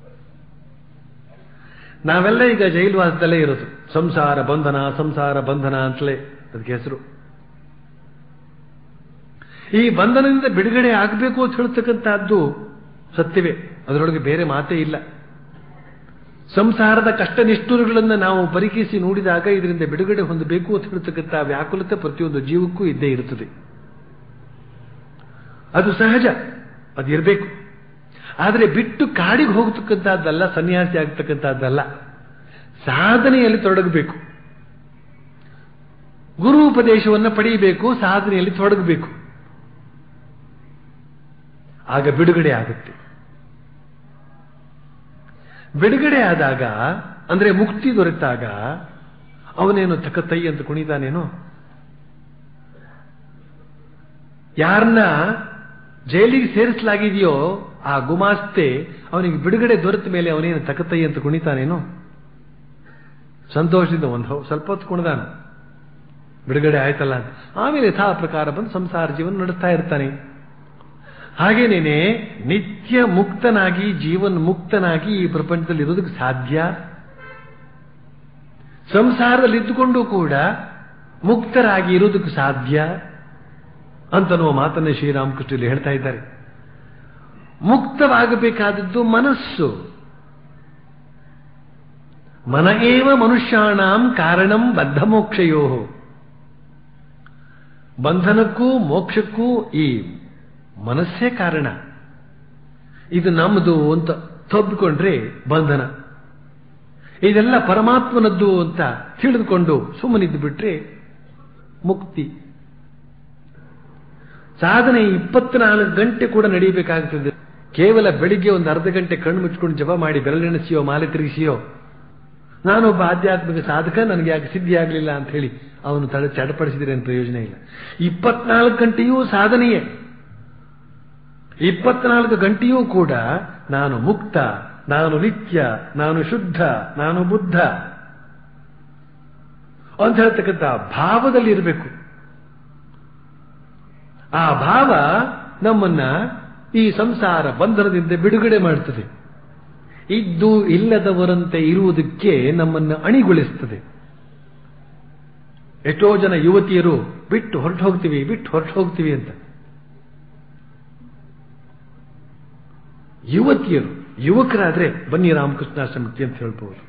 ನಾವೆಲ್ಲ ಈಗ ಜೈಲುವಾಸದಲ್ಲೇ ಇರೋದು ಸಂಸಾರ ಬಂಧನ ಸಂಸಾರ ಬಂಧನ ಅಂತಲೇ ಅದಕ್ಕೆ ಹೆಸರು ಈ ಬಂಧನದಿಂದ ಬಿಡುಗಡೆ ಆಗಬೇಕು ಅಂತ ಹೇಳ್ತಕ್ಕಂಥದ್ದು ಸತ್ಯವೇ ಅದರೊಳಗೆ ಬೇರೆ ಮಾತೇ ಇಲ್ಲ ಸಂಸಾರದ ಕಷ್ಟ ನಿಷ್ಠುರಗಳನ್ನು ನಾವು ಪರೀಕ್ಷಿಸಿ ನೋಡಿದಾಗ ಇದರಿಂದ ಬಿಡುಗಡೆ ಹೊಂದಬೇಕು ಅಂತ ಹೇಳ್ತಕ್ಕಂಥ ವ್ಯಾಕುಲತೆ ಪ್ರತಿಯೊಂದು ಜೀವಕ್ಕೂ ಇದ್ದೇ ಇರುತ್ತದೆ ಅದು ಸಹಜ ಅದು ಇರಬೇಕು ಆದರೆ ಬಿಟ್ಟು ಕಾಡಿಗೆ ಹೋಗ್ತಕ್ಕಂಥದ್ದಲ್ಲ ಸನ್ಯಾಸಿ ಆಗ್ತಕ್ಕಂಥದ್ದಲ್ಲ ಸಾಧನೆಯಲ್ಲಿ ತೊಡಗಬೇಕು ಗುರು ಉಪದೇಶವನ್ನು ಪಡೆಯಬೇಕು ಸಾಧನೆಯಲ್ಲಿ ತೊಡಗಬೇಕು ಆಗ ಬಿಡುಗಡೆ ಆಗುತ್ತೆ ಬಿಡುಗಡೆ ಆದಾಗ ಅಂದ್ರೆ ಮುಕ್ತಿ ದೊರೆತಾಗ ಅವನೇನು ತಕತೈ ಅಂತ ಕುಣಿತಾನೇನೋ ಯಾರನ್ನ ಜೈಲಿಗೆ ಸೇರಿಸಲಾಗಿದೆಯೋ ಆ ಗುಮಾಸ್ತೆ ಅವನಿಗೆ ಬಿಡುಗಡೆ ದೊರೆತ ಮೇಲೆ ಅವನೇನು ತಕತೈ ಅಂತ ಕುಣಿತಾನೇನೋ ಸಂತೋಷದಿಂದ ಒಂದು ಸ್ವಲ್ಪ ಹೊತ್ತು ಕುಣಿದಾನು ಬಿಡುಗಡೆ ಆಯ್ತಲ್ಲ ಅಂತ ಆಮೇಲೆ ಯಥಾ ಪ್ರಕಾರ ಬಂದು ಸಂಸಾರ ಜೀವನ ನಡೆಸ್ತಾ ಇರ್ತಾನೆ ಹಾಗೇನೇನೆ ನಿತ್ಯ ಮುಕ್ತನಾಗಿ ಜೀವನ್ ಮುಕ್ತನಾಗಿ ಈ ಪ್ರಪಂಚದಲ್ಲಿ ಇರೋದಕ್ಕೆ ಸಾಧ್ಯ ಸಂಸಾರದಲ್ಲಿ ಇದ್ದುಕೊಂಡು ಕೂಡ ಮುಕ್ತರಾಗಿ ಇರೋದಕ್ಕೆ ಸಾಧ್ಯ ಅಂತನ್ನುವ ಮಾತನ್ನು ಶ್ರೀರಾಮಕೃಷ್ಣಲ್ಲಿ ಹೇಳ್ತಾ ಇದ್ದಾರೆ ಮುಕ್ತವಾಗಬೇಕಾದದ್ದು ಮನಸ್ಸು ಮನ ಏವ ಮನುಷ್ಯಾಣಂ ಕಾರಣಂ ಬದ್ಧ ಮೋಕ್ಷಯೋ ಬಂಧನಕ್ಕೂ ಮೋಕ್ಷಕ್ಕೂ ಈ ಮನಸ್ಸೇ ಕಾರಣ ಇದು ನಮ್ಮದು ಅಂತ ತಬ್ಬಿಕೊಂಡ್ರೆ ಬಂಧನ ಇದೆಲ್ಲ ಪರಮಾತ್ಮನದ್ದು ಅಂತ ತಿಳಿದುಕೊಂಡು ಸುಮ್ಮನಿದ್ದು ಬಿಟ್ರೆ ಮುಕ್ತಿ ಸಾಧನೆ ಇಪ್ಪತ್ನಾಲ್ಕು ಗಂಟೆ ಕೂಡ ನಡೀಬೇಕಾಗ್ತದೆ ಕೇವಲ ಬೆಳಿಗ್ಗೆ ಒಂದು ಅರ್ಧ ಗಂಟೆ ಕಣ್ಣು ಮುಚ್ಕೊಂಡು ಜಪ ಮಾಡಿ ಬೆರಳೆಣಸಿಯೋ ಮಾಲೆ ತಿರುಗಿಸಿಯೋ ನಾನೊಬ್ಬ ಆಧ್ಯಾತ್ಮಿಕ ಸಾಧಕ ನನಗೆ ಯಾಕೆ ಸಿದ್ಧಿ ಆಗಲಿಲ್ಲ ಅಂತ ಹೇಳಿ ಅವನು ತಡ ಚಡಪಡಿಸಿದ್ರೆ ಏನು ಪ್ರಯೋಜನ ಇಲ್ಲ ಇಪ್ಪತ್ನಾಲ್ಕು ಗಂಟೆಯೂ ಸಾಧನೆಯೇ ಇಪ್ಪತ್ನಾಲ್ಕು ಗಂಟೆಯೂ ಕೂಡ ನಾನು ಮುಕ್ತ ನಾನು ನಿತ್ಯ ನಾನು ಶುದ್ಧ ನಾನು ಬುದ್ಧ ಅಂತ ಹೇಳ್ತಕ್ಕಂಥ ಭಾವದಲ್ಲಿ ಇರಬೇಕು ಆ ಭಾವ ನಮ್ಮನ್ನ ಈ ಸಂಸಾರ ಬಂಧನದಿಂದ ಬಿಡುಗಡೆ ಮಾಡುತ್ತದೆ ಇದ್ದು ಇಲ್ಲದವರಂತೆ ಇರುವುದಕ್ಕೆ ನಮ್ಮನ್ನು ಅಣಿಗೊಳಿಸುತ್ತದೆ ಎಷ್ಟೋ ಜನ ಯುವತಿಯರು ಬಿಟ್ಟು ಹೊರಟು ಹೋಗ್ತೀವಿ ಬಿಟ್ಟು ಹೊರಟು ಹೋಗ್ತೀವಿ ಅಂತ ಯುವತಿಯರು ಯುವಕರಾದ್ರೆ ಬನ್ನಿ ರಾಮಕೃಷ್ಣಾಶ್ರಮಕ್ಕೆ ಅಂತ ಹೇಳ್ಬಹುದು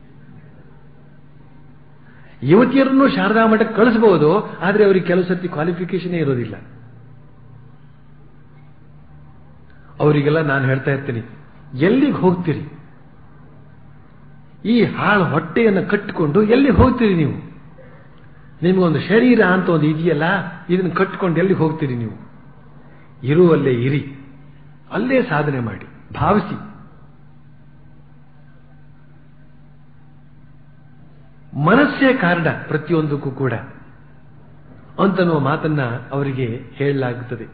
ಯುವತಿಯರನ್ನು ಶಾರದಾ ಮಠಕ್ಕೆ ಕಳಿಸಬಹುದು ಆದರೆ ಅವರಿಗೆ ಕೆಲವು ಸರ್ತಿ ಕ್ವಾಲಿಫಿಕೇಶನ್ ಇರೋದಿಲ್ಲ ಅವರಿಗೆಲ್ಲ ನಾನು ಹೇಳ್ತಾ ಇರ್ತೀನಿ ಎಲ್ಲಿಗೆ ಹೋಗ್ತೀರಿ ಈ ಹಾಳು ಹೊಟ್ಟೆಯನ್ನು ಕಟ್ಟಿಕೊಂಡು ಎಲ್ಲಿ ಹೋಗ್ತೀರಿ ನೀವು ನಿಮಗೊಂದು ಶರೀರ ಅಂತ ಒಂದು ಇದೆಯಲ್ಲ ಇದನ್ನು ಕಟ್ಟಿಕೊಂಡು ಎಲ್ಲಿ ಹೋಗ್ತೀರಿ ನೀವು ಇರುವಲ್ಲೇ ಇರಿ ಅಲ್ಲೇ ಸಾಧನೆ ಮಾಡಿ ಭಾವಿಸಿ ಮನಸ್ಸೇ ಕಾರಣ ಪ್ರತಿಯೊಂದಕ್ಕೂ ಕೂಡ ಅಂತನ್ನುವ ಮಾತನ್ನ ಅವರಿಗೆ ಹೇಳಲಾಗುತ್ತದೆ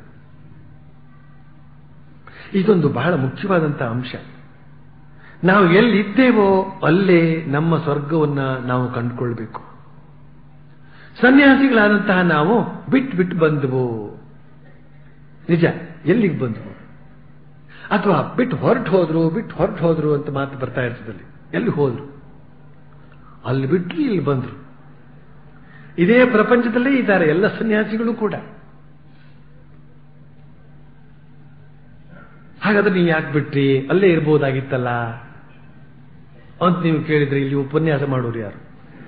ಇದೊಂದು ಬಹಳ ಮುಖ್ಯವಾದಂತಹ ಅಂಶ ನಾವು ಎಲ್ಲಿದ್ದೇವೋ ಅಲ್ಲೇ ನಮ್ಮ ಸ್ವರ್ಗವನ್ನ ನಾವು ಕಂಡುಕೊಳ್ಬೇಕು ಸನ್ಯಾಸಿಗಳಾದಂತಹ ನಾವು ಬಿಟ್ಟು ಬಿಟ್ಟು ಬಂದವು ನಿಜ ಎಲ್ಲಿಗೆ ಬಂದವು ಅಥವಾ ಬಿಟ್ಟು ಹೊರಟು ಹೋದ್ರು ಬಿಟ್ಟು ಹೊರಟು ಹೋದ್ರು ಅಂತ ಮಾತು ಬರ್ತಾ ಇರ್ತದಲ್ಲಿ ಎಲ್ಲಿ ಹೋದ್ರು ಅಲ್ಲಿ ಬಿಟ್ಟರು ಇಲ್ಲಿ ಬಂದ್ರು ಇದೇ ಪ್ರಪಂಚದಲ್ಲೇ ಇದ್ದಾರೆ ಎಲ್ಲ ಸನ್ಯಾಸಿಗಳು ಕೂಡ ಹಾಗಾದ್ರೆ ನೀವು ಯಾಕೆ ಬಿಟ್ರಿ ಅಲ್ಲೇ ಇರ್ಬೋದಾಗಿತ್ತಲ್ಲ ಅಂತ ನೀವು ಕೇಳಿದ್ರೆ ಇಲ್ಲಿ ಉಪನ್ಯಾಸ ಮಾಡೋರು ಯಾರು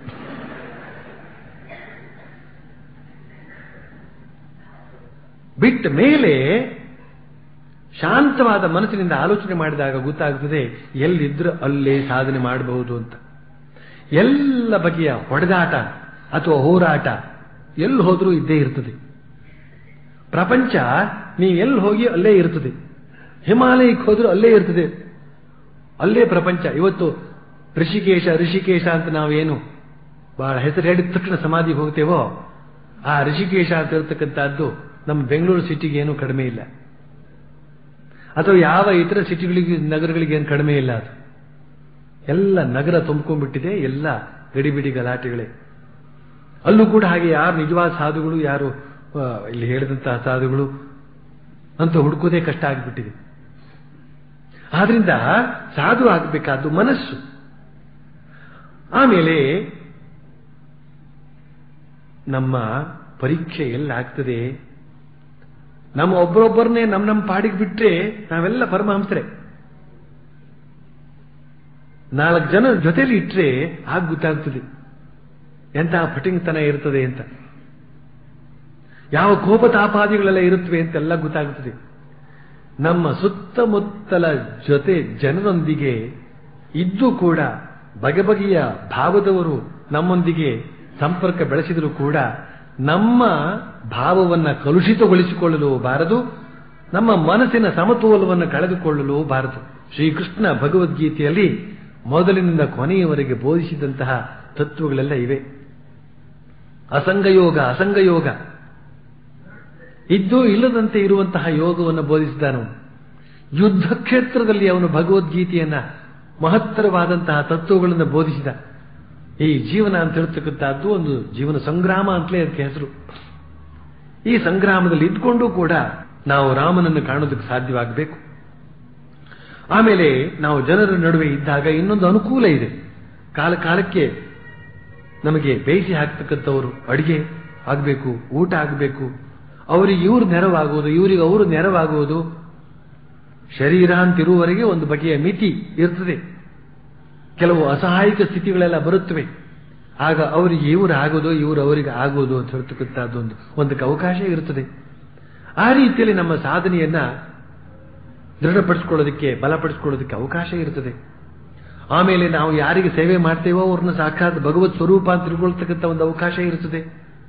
ಬಿಟ್ಟ ಮೇಲೆ ಶಾಂತವಾದ ಮನಸ್ಸಿನಿಂದ ಆಲೋಚನೆ ಮಾಡಿದಾಗ ಗೊತ್ತಾಗ್ತದೆ ಎಲ್ಲಿದ್ರೂ ಅಲ್ಲೇ ಸಾಧನೆ ಮಾಡಬಹುದು ಅಂತ ಎಲ್ಲ ಬಗೆಯ ಹೊಡೆದಾಟ ಅಥವಾ ಹೋರಾಟ ಎಲ್ಲಿ ಹೋದರೂ ಇದ್ದೇ ಇರ್ತದೆ ಪ್ರಪಂಚ ನೀವು ಎಲ್ಲಿ ಹೋಗಿ ಅಲ್ಲೇ ಇರ್ತದೆ ಹಿಮಾಲಯಕ್ಕೆ ಹೋದ್ರೂ ಅಲ್ಲೇ ಇರ್ತದೆ ಅಲ್ಲೇ ಪ್ರಪಂಚ ಇವತ್ತು ಋಷಿಕೇಶ ಋಷಿಕೇಶ ಅಂತ ನಾವೇನು ಬಹಳ ಹೆಸರು ಹೇಳಿದ ತಕ್ಷಣ ಸಮಾಧಿಗೆ ಹೋಗ್ತೇವೋ ಆ ಋಷಿಕೇಶ ಅಂತ ಇರತಕ್ಕಂಥದ್ದು ನಮ್ಮ ಬೆಂಗಳೂರು ಸಿಟಿಗೆ ಏನೂ ಕಡಿಮೆ ಇಲ್ಲ ಅಥವಾ ಯಾವ ಇತರ ಸಿಟಿಗಳಿಗೆ ನಗರಗಳಿಗೆ ಏನು ಕಡಿಮೆ ಇಲ್ಲ ಅದು ಎಲ್ಲ ನಗರ ತುಂಬಿಕೊಂಡ್ಬಿಟ್ಟಿದೆ ಎಲ್ಲ ಗಡಿಬಿಡಿ ಗಲಾಟೆಗಳೇ ಅಲ್ಲೂ ಕೂಡ ಹಾಗೆ ಯಾರು ನಿಜವಾದ ಸಾಧುಗಳು ಯಾರು ಆ, ಇಲ್ಲಿ ಹೇಳಿದಂತಹ ಸಾಧುಗಳು ಅಂತ ಹುಡುಕೋದೇ ಕಷ್ಟ ಆಗಿಬಿಟ್ಟಿದೆ ಆದ್ರಿಂದ ಸಾಧು ಆಗಬೇಕಾದ್ದು ಮನಸ್ಸು ಆಮೇಲೆ ನಮ್ಮ ಪರೀಕ್ಷೆ ಎಲ್ಲಾಗ್ತದೆ ನಮ್ಮ ಒಬ್ಬರೊಬ್ಬರನ್ನೇ ನಮ್ಮ ನಮ್ಮ ಪಾಡಿಗೆ ಬಿಟ್ರೆ ನಾವೆಲ್ಲ ಪರಮಹಂಸರೇ ನಾಲ್ಕು ಜನ ಜೊತೆಲಿ ಇಟ್ರೆ ಆಗ ಗೊತ್ತಾಗ್ತದೆ ಎಂತಹ ಫಟಿಂಗ್ತನ ಇರ್ತದೆ ಅಂತ ಯಾವ ಕೋಪತಾಪಾದಿಗಳೆಲ್ಲ ಇರುತ್ತವೆ ಅಂತೆಲ್ಲ ಗೊತ್ತಾಗುತ್ತದೆ ನಮ್ಮ ಸುತ್ತಮುತ್ತಲ ಜೊತೆ ಜನರೊಂದಿಗೆ ಇದ್ದು ಕೂಡ ಬಗೆ ಬಗೆಯ ಭಾವದವರು ನಮ್ಮೊಂದಿಗೆ ಸಂಪರ್ಕ ಬೆಳೆಸಿದರೂ ಕೂಡ ನಮ್ಮ ಭಾವವನ್ನ ಕಲುಷಿತಗೊಳಿಸಿಕೊಳ್ಳಲು ಬಾರದು ನಮ್ಮ ಮನಸ್ಸಿನ ಸಮತೋಲವನ್ನು ಕಳೆದುಕೊಳ್ಳಲು ಬಾರದು ಶ್ರೀಕೃಷ್ಣ ಭಗವದ್ಗೀತೆಯಲ್ಲಿ ಮೊದಲಿನಿಂದ ಕೊನೆಯವರೆಗೆ ಬೋಧಿಸಿದಂತಹ ತತ್ವಗಳೆಲ್ಲ ಇವೆ ಅಸಂಗಯೋಗ ಅಸಂಗಯೋಗ ಇದ್ದು ಇಲ್ಲದಂತೆ ಇರುವಂತಹ ಯೋಗವನ್ನು ಬೋಧಿಸಿದನು ಯುದ್ಧ ಕ್ಷೇತ್ರದಲ್ಲಿ ಅವನು ಭಗವದ್ಗೀತೆಯನ್ನ ಮಹತ್ತರವಾದಂತಹ ತತ್ವಗಳನ್ನು ಬೋಧಿಸಿದ ಈ ಜೀವನ ಅಂತ ಹೇಳ್ತಕ್ಕಂಥದ್ದು ಒಂದು ಜೀವನ ಸಂಗ್ರಾಮ ಅಂತಲೇ ಅದಕ್ಕೆ ಹೆಸರು ಈ ಸಂಗ್ರಾಮದಲ್ಲಿ ಇದ್ಕೊಂಡು ಕೂಡ ನಾವು ರಾಮನನ್ನು ಕಾಣೋದಕ್ಕೆ ಸಾಧ್ಯವಾಗಬೇಕು ಆಮೇಲೆ ನಾವು ಜನರ ನಡುವೆ ಇದ್ದಾಗ ಇನ್ನೊಂದು ಅನುಕೂಲ ಇದೆ ಕಾಲ ಕಾಲಕ್ಕೆ ನಮಗೆ ಬೇಯಿಸಿ ಹಾಕ್ತಕ್ಕಂಥವರು ಅಡಿಗೆ ಆಗಬೇಕು ಊಟ ಆಗಬೇಕು ಅವರಿಗೆ ಇವರು ನೆರವಾಗುವುದು ಇವರಿಗೆ ಅವರು ನೆರವಾಗುವುದು ಶರೀರ ಅಂತಿರುವವರೆಗೆ ಒಂದು ಬಗೆಯ ಮಿತಿ ಇರ್ತದೆ ಕೆಲವು ಅಸಹಾಯಕ ಸ್ಥಿತಿಗಳೆಲ್ಲ ಬರುತ್ತವೆ ಆಗ ಅವರಿಗೆ ಇವರು ಆಗೋದು ಇವರು ಅವರಿಗೆ ಆಗೋದು ಅಂತ ಹೇಳ್ತಕ್ಕಂಥದ್ದು ಒಂದು ಒಂದಕ್ಕೆ ಅವಕಾಶ ಇರುತ್ತದೆ ಆ ರೀತಿಯಲ್ಲಿ ನಮ್ಮ ಸಾಧನೆಯನ್ನ ದೃಢಪಡಿಸ್ಕೊಳ್ಳೋದಕ್ಕೆ ಬಲಪಡಿಸ್ಕೊಳ್ಳೋದಕ್ಕೆ ಅವಕಾಶ ಇರುತ್ತದೆ ಆಮೇಲೆ ನಾವು ಯಾರಿಗೆ ಸೇವೆ ಮಾಡ್ತೇವೋ ಅವ್ರನ್ನ ಸಾಕ್ಷಾತ್ ಭಗವತ್ ಸ್ವರೂಪ ಅಂತ ತಿಳ್ಕೊಳ್ತಕ್ಕಂಥ ಒಂದು ಅವಕಾಶ ಇರುತ್ತದೆ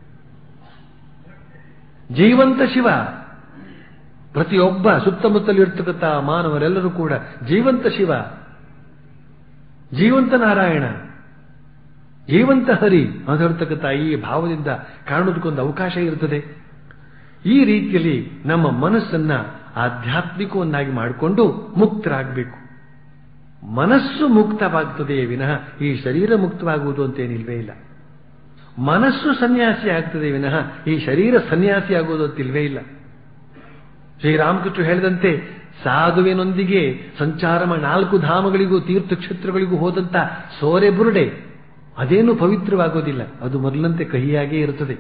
ಜೀವಂತ ಶಿವ ಪ್ರತಿಯೊಬ್ಬ ಸುತ್ತಮುತ್ತಲಿರ್ತಕ್ಕಂಥ ಮಾನವರೆಲ್ಲರೂ ಕೂಡ ಜೀವಂತ ಶಿವ ಜೀವಂತ ನಾರಾಯಣ ಜೀವಂತ ಹರಿ ಅಂತ ಹೇಳ್ತಕ್ಕಂಥ ಈ ಭಾವದಿಂದ ಕಾಣೋದಕ್ಕೊಂದು ಅವಕಾಶ ಇರುತ್ತದೆ ಈ ರೀತಿಯಲ್ಲಿ ನಮ್ಮ ಮನಸ್ಸನ್ನ ಆಧ್ಯಾತ್ಮಿಕವನ್ನಾಗಿ ಮಾಡಿಕೊಂಡು ಮುಕ್ತರಾಗಬೇಕು ಮನಸ್ಸು ಮುಕ್ತವಾಗ್ತದೆಯೇ ವಿನಃ ಈ ಶರೀರ ಮುಕ್ತವಾಗುವುದು ಅಂತೇನಿಲ್ವೇ ಇಲ್ಲ ಮನಸ್ಸು ಸನ್ಯಾಸಿ ಆಗ್ತದೆ ವಿನಃ ಈ ಶರೀರ ಸನ್ಯಾಸಿ ಆಗುವುದು ಅಂತಿಲ್ವೇ ಇಲ್ಲ ಶ್ರೀರಾಮಕೃಷ್ಣ ಹೇಳಿದಂತೆ ಸಾಧುವಿನೊಂದಿಗೆ ಸಂಚಾರ ಮಾಡಿ ನಾಲ್ಕು ಧಾಮಗಳಿಗೂ ತೀರ್ಥಕ್ಷೇತ್ರಗಳಿಗೂ ಹೋದಂತ ಸೋರೆ ಬುರುಡೆ ಅದೇನು ಪವಿತ್ರವಾಗೋದಿಲ್ಲ ಅದು ಮೊದಲಂತೆ ಕಹಿಯಾಗೇ ಇರುತ್ತದೆ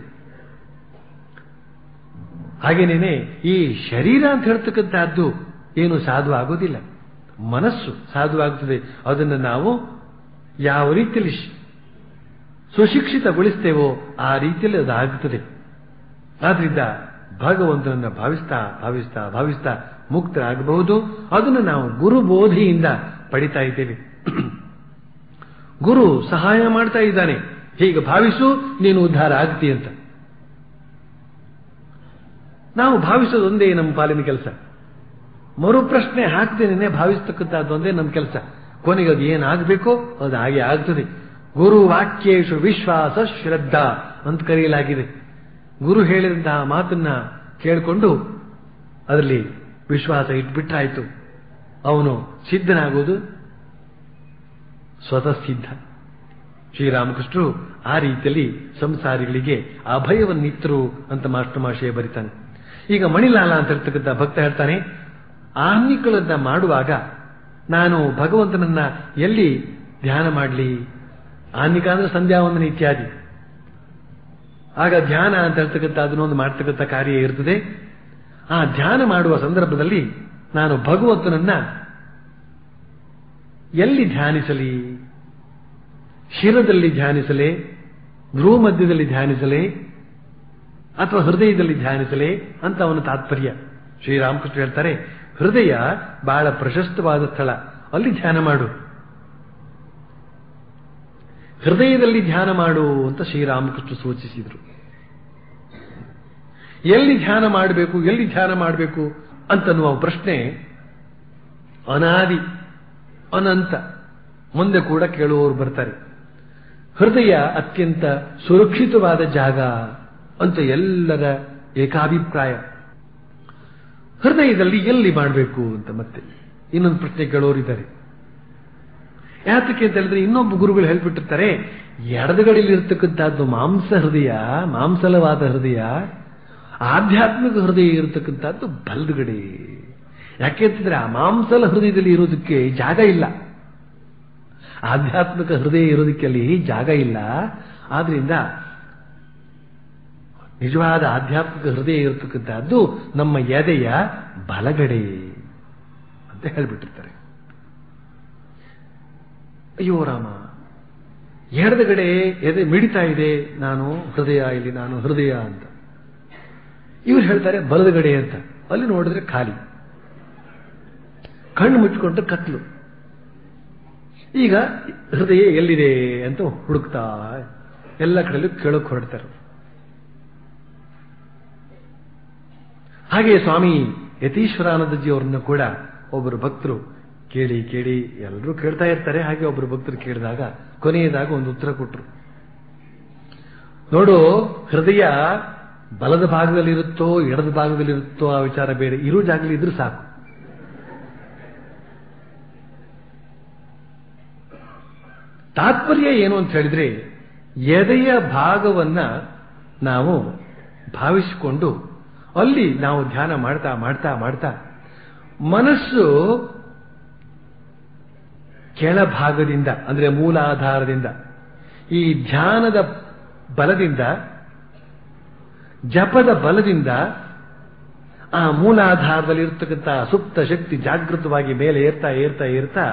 ಹಾಗೇನೇನೆ ಈ ಶರೀರ ಅಂತ ಹೇಳ್ತಕ್ಕಂಥದ್ದು ಏನು ಸಾಧು ಆಗೋದಿಲ್ಲ ಮನಸ್ಸು ಸಾಧುವಾಗುತ್ತದೆ ಅದನ್ನು ನಾವು ಯಾವ ರೀತಿಯಲ್ಲಿ ಶ್- ಸುಶಿಕ್ಷಿತಗೊಳಿಸ್ತೇವೋ ಆ ರೀತಿಯಲ್ಲಿ ಅದು ಆಗುತ್ತದೆ ಆದ್ರಿಂದ ಭಗವಂತನನ್ನ ಭಾವಿಸ್ತಾ ಭಾವಿಸ್ತಾ ಭಾವಿಸ್ತಾ ಮುಕ್ತರಾಗಬಹುದು ಅದನ್ನು ನಾವು ಗುರುಬೋಧಿಯಿಂದ ಪಡಿತಾ ಇದ್ದೇವೆ ಗುರು ಸಹಾಯ ಮಾಡ್ತಾ ಇದ್ದಾನೆ ಹೀಗೆ ಭಾವಿಸು ನೀನು ಉದ್ಧಾರ ಆಗ್ತಿ ಅಂತ ನಾವು ಭಾವಿಸೋದೊಂದೇ ನಮ್ಮ ಪಾಲಿನ ಕೆಲಸ ಮರುಪ್ರಶ್ನೆ ಹಾಕ್ತೇನೆ ಭಾವಿಸ್ತಕ್ಕಂಥದ್ದೊಂದೇ ನಮ್ಮ ಕೆಲಸ ಕೊನೆಗೆ ಅದು ಏನಾಗಬೇಕೋ ಅದು ಹಾಗೆ ಆಗ್ತದೆ ಗುರು ವಾಕ್ಯೇಶು ವಿಶ್ವಾಸ ಶ್ರದ್ಧಾ ಅಂತ ಕರೆಯಲಾಗಿದೆ ಗುರು ಹೇಳಿದಂತಹ ಮಾತನ್ನ ಕೇಳಿಕೊಂಡು ಅದರಲ್ಲಿ ವಿಶ್ವಾಸ ಇಟ್ಬಿಟ್ರಾಯ್ತು ಅವನು ಸಿದ್ಧನಾಗೋದು ಸ್ವತಃ ಸಿದ್ಧ ಶ್ರೀರಾಮಕೃಷ್ಣರು ಆ ರೀತಿಯಲ್ಲಿ ಸಂಸಾರಿಗಳಿಗೆ ಅಭಯವನ್ನಿತ್ತರು ಅಂತ ಮಾಸ್ಟರ್ ಮಾಶಯ ಬರಿತಾನೆ ಈಗ ಮಣಿಲಾಲ ಅಂತ ಹೇಳ್ತಕ್ಕಂಥ ಭಕ್ತ ಹೇಳ್ತಾನೆ ಆಹ್ನಿಗಳನ್ನ ಮಾಡುವಾಗ ನಾನು ಭಗವಂತನನ್ನ ಎಲ್ಲಿ ಧ್ಯಾನ ಮಾಡಲಿ ಆಹ್ನಿಕ ಅಂದ್ರೆ ಸಂಧ್ಯಾ ವಂದನೆ ಇತ್ಯಾದಿ ಆಗ ಧ್ಯಾನ ಅಂತ ಹೇಳ್ತಕ್ಕಂಥ ಅದನ್ನೊಂದು ಮಾಡ್ತಕ್ಕಂಥ ಕಾರ್ಯ ಇರ್ತದೆ ಆ ಧ್ಯಾನ ಮಾಡುವ ಸಂದರ್ಭದಲ್ಲಿ ನಾನು ಭಗವಂತನನ್ನ ಎಲ್ಲಿ ಧ್ಯಾನಿಸಲಿ ಶಿರದಲ್ಲಿ ಧ್ಯಾನಿಸಲೇ ಗೃಹ ಮಧ್ಯದಲ್ಲಿ ಧ್ಯಾನಿಸಲೇ ಅಥವಾ ಹೃದಯದಲ್ಲಿ ಧ್ಯಾನಿಸಲೇ ಅಂತ ಅವನ ತಾತ್ಪರ್ಯ ಶ್ರೀರಾಮಕೃಷ್ಣ ಹೇಳ್ತಾರೆ ಹೃದಯ ಬಹಳ ಪ್ರಶಸ್ತವಾದ ಸ್ಥಳ ಅಲ್ಲಿ ಧ್ಯಾನ ಮಾಡು ಹೃದಯದಲ್ಲಿ ಧ್ಯಾನ ಮಾಡು ಅಂತ ಶ್ರೀರಾಮಕೃಷ್ಣ ಸೂಚಿಸಿದರು ಎಲ್ಲಿ ಧ್ಯಾನ ಮಾಡಬೇಕು ಎಲ್ಲಿ ಧ್ಯಾನ ಮಾಡಬೇಕು ಅಂತನ್ನುವ ಪ್ರಶ್ನೆ ಅನಾದಿ ಅನಂತ ಮುಂದೆ ಕೂಡ ಕೇಳುವವರು ಬರ್ತಾರೆ ಹೃದಯ ಅತ್ಯಂತ ಸುರಕ್ಷಿತವಾದ ಜಾಗ ಅಂತ ಎಲ್ಲರ ಏಕಾಭಿಪ್ರಾಯ ಹೃದಯದಲ್ಲಿ ಎಲ್ಲಿ ಮಾಡಬೇಕು ಅಂತ ಮತ್ತೆ ಇನ್ನೊಂದು ಪ್ರಶ್ನೆ ಕೇಳೋರಿದ್ದಾರೆ ಯಾತಕ್ಕೆ ಅಂತ ಹೇಳಿದ್ರೆ ಇನ್ನೊಬ್ಬ ಗುರುಗಳು ಹೇಳ್ಬಿಟ್ಟಿರ್ತಾರೆ ಎಡದುಗಡೆಯಲ್ಲಿ ಇರ್ತಕ್ಕಂಥದ್ದು ಮಾಂಸ ಹೃದಯ ಮಾಂಸಲವಾದ ಹೃದಯ ಆಧ್ಯಾತ್ಮಿಕ ಹೃದಯ ಇರತಕ್ಕಂಥದ್ದು ಬಲದುಗಡೆ ಯಾಕೆ ಅಂತಂದ್ರೆ ಆ ಮಾಂಸಲ ಹೃದಯದಲ್ಲಿ ಇರೋದಕ್ಕೆ ಜಾಗ ಇಲ್ಲ ಆಧ್ಯಾತ್ಮಿಕ ಹೃದಯ ಇರೋದಕ್ಕೆ ಅಲ್ಲಿ ಜಾಗ ಇಲ್ಲ ಆದ್ರಿಂದ ನಿಜವಾದ ಆಧ್ಯಾತ್ಮಿಕ ಹೃದಯ ಇರತಕ್ಕಂಥದ್ದು ನಮ್ಮ ಎದೆಯ ಬಲಗಡೆ ಅಂತ ಹೇಳ್ಬಿಟ್ಟಿರ್ತಾರೆ ಅಯ್ಯೋ ರಾಮ ಎಡದಗಡೆ ಎದೆ ಮಿಡಿತಾ ಇದೆ ನಾನು ಹೃದಯ ಇಲ್ಲಿ ನಾನು ಹೃದಯ ಅಂತ ಇವ್ರು ಹೇಳ್ತಾರೆ ಬಲದಗಡೆ ಅಂತ ಅಲ್ಲಿ ನೋಡಿದ್ರೆ ಖಾಲಿ ಕಣ್ಣು ಮುಚ್ಚಿಕೊಂಡ್ರೆ ಕತ್ಲು ಈಗ ಹೃದಯ ಎಲ್ಲಿದೆ ಅಂತ ಹುಡುಕ್ತಾ ಎಲ್ಲ ಕಡೆಯಲ್ಲೂ ಕೇಳಕ್ ಹೊರಡ್ತಾರೆ ಹಾಗೆ ಸ್ವಾಮಿ ಯತೀಶ್ವರಾನಂದಜಿ ಅವರನ್ನ ಕೂಡ ಒಬ್ಬರು ಭಕ್ತರು ಕೇಳಿ ಕೇಳಿ ಎಲ್ಲರೂ ಕೇಳ್ತಾ ಇರ್ತಾರೆ ಹಾಗೆ ಒಬ್ಬರು ಭಕ್ತರು ಕೇಳಿದಾಗ ಕೊನೆಯದಾಗ ಒಂದು ಉತ್ತರ ಕೊಟ್ಟರು ನೋಡು ಹೃದಯ ಬಲದ ಭಾಗದಲ್ಲಿರುತ್ತೋ ಎಡದ ಭಾಗದಲ್ಲಿರುತ್ತೋ ಆ ವಿಚಾರ ಬೇರೆ ಇರೋ ಜಾಗದಲ್ಲಿ ಇದ್ರೂ ಸಾಕು ತಾತ್ಪರ್ಯ ಏನು ಅಂತ ಹೇಳಿದ್ರೆ ಎದೆಯ ಭಾಗವನ್ನ ನಾವು ಭಾವಿಸಿಕೊಂಡು ಅಲ್ಲಿ ನಾವು ಧ್ಯಾನ ಮಾಡ್ತಾ ಮಾಡ್ತಾ ಮಾಡ್ತಾ ಮನಸ್ಸು ಕೆಳಭಾಗದಿಂದ ಅಂದ್ರೆ ಮೂಲಾಧಾರದಿಂದ ಈ ಧ್ಯಾನದ ಬಲದಿಂದ ಜಪದ ಬಲದಿಂದ ಆ ಮೂಲಾಧಾರದಲ್ಲಿ ಇರ್ತಕ್ಕಂಥ ಸುಪ್ತ ಶಕ್ತಿ ಜಾಗೃತವಾಗಿ ಮೇಲೆ ಏರ್ತಾ ಏರ್ತಾ ಏರ್ತಾ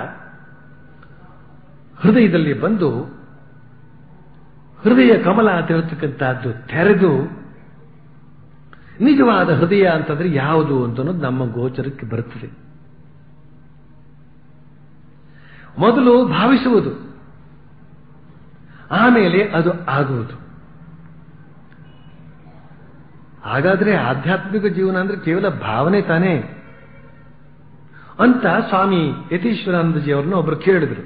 ಹೃದಯದಲ್ಲಿ ಬಂದು ಹೃದಯ ಕಮಲ ಅಂತ ಹೇಳ್ತಕ್ಕಂಥದ್ದು ತೆರೆದು ನಿಜವಾದ ಹೃದಯ ಅಂತಂದ್ರೆ ಯಾವುದು ಅಂತ ಅನ್ನೋದು ನಮ್ಮ ಗೋಚರಕ್ಕೆ ಬರುತ್ತದೆ ಮೊದಲು ಭಾವಿಸುವುದು ಆಮೇಲೆ ಅದು ಆಗುವುದು ಹಾಗಾದ್ರೆ ಆಧ್ಯಾತ್ಮಿಕ ಜೀವನ ಅಂದ್ರೆ ಕೇವಲ ಭಾವನೆ ತಾನೇ ಅಂತ ಸ್ವಾಮಿ ಯತೀಶ್ವರಾನಂದಜಿ ಅವ್ರನ್ನ ಒಬ್ರು ಕೇಳಿದ್ರು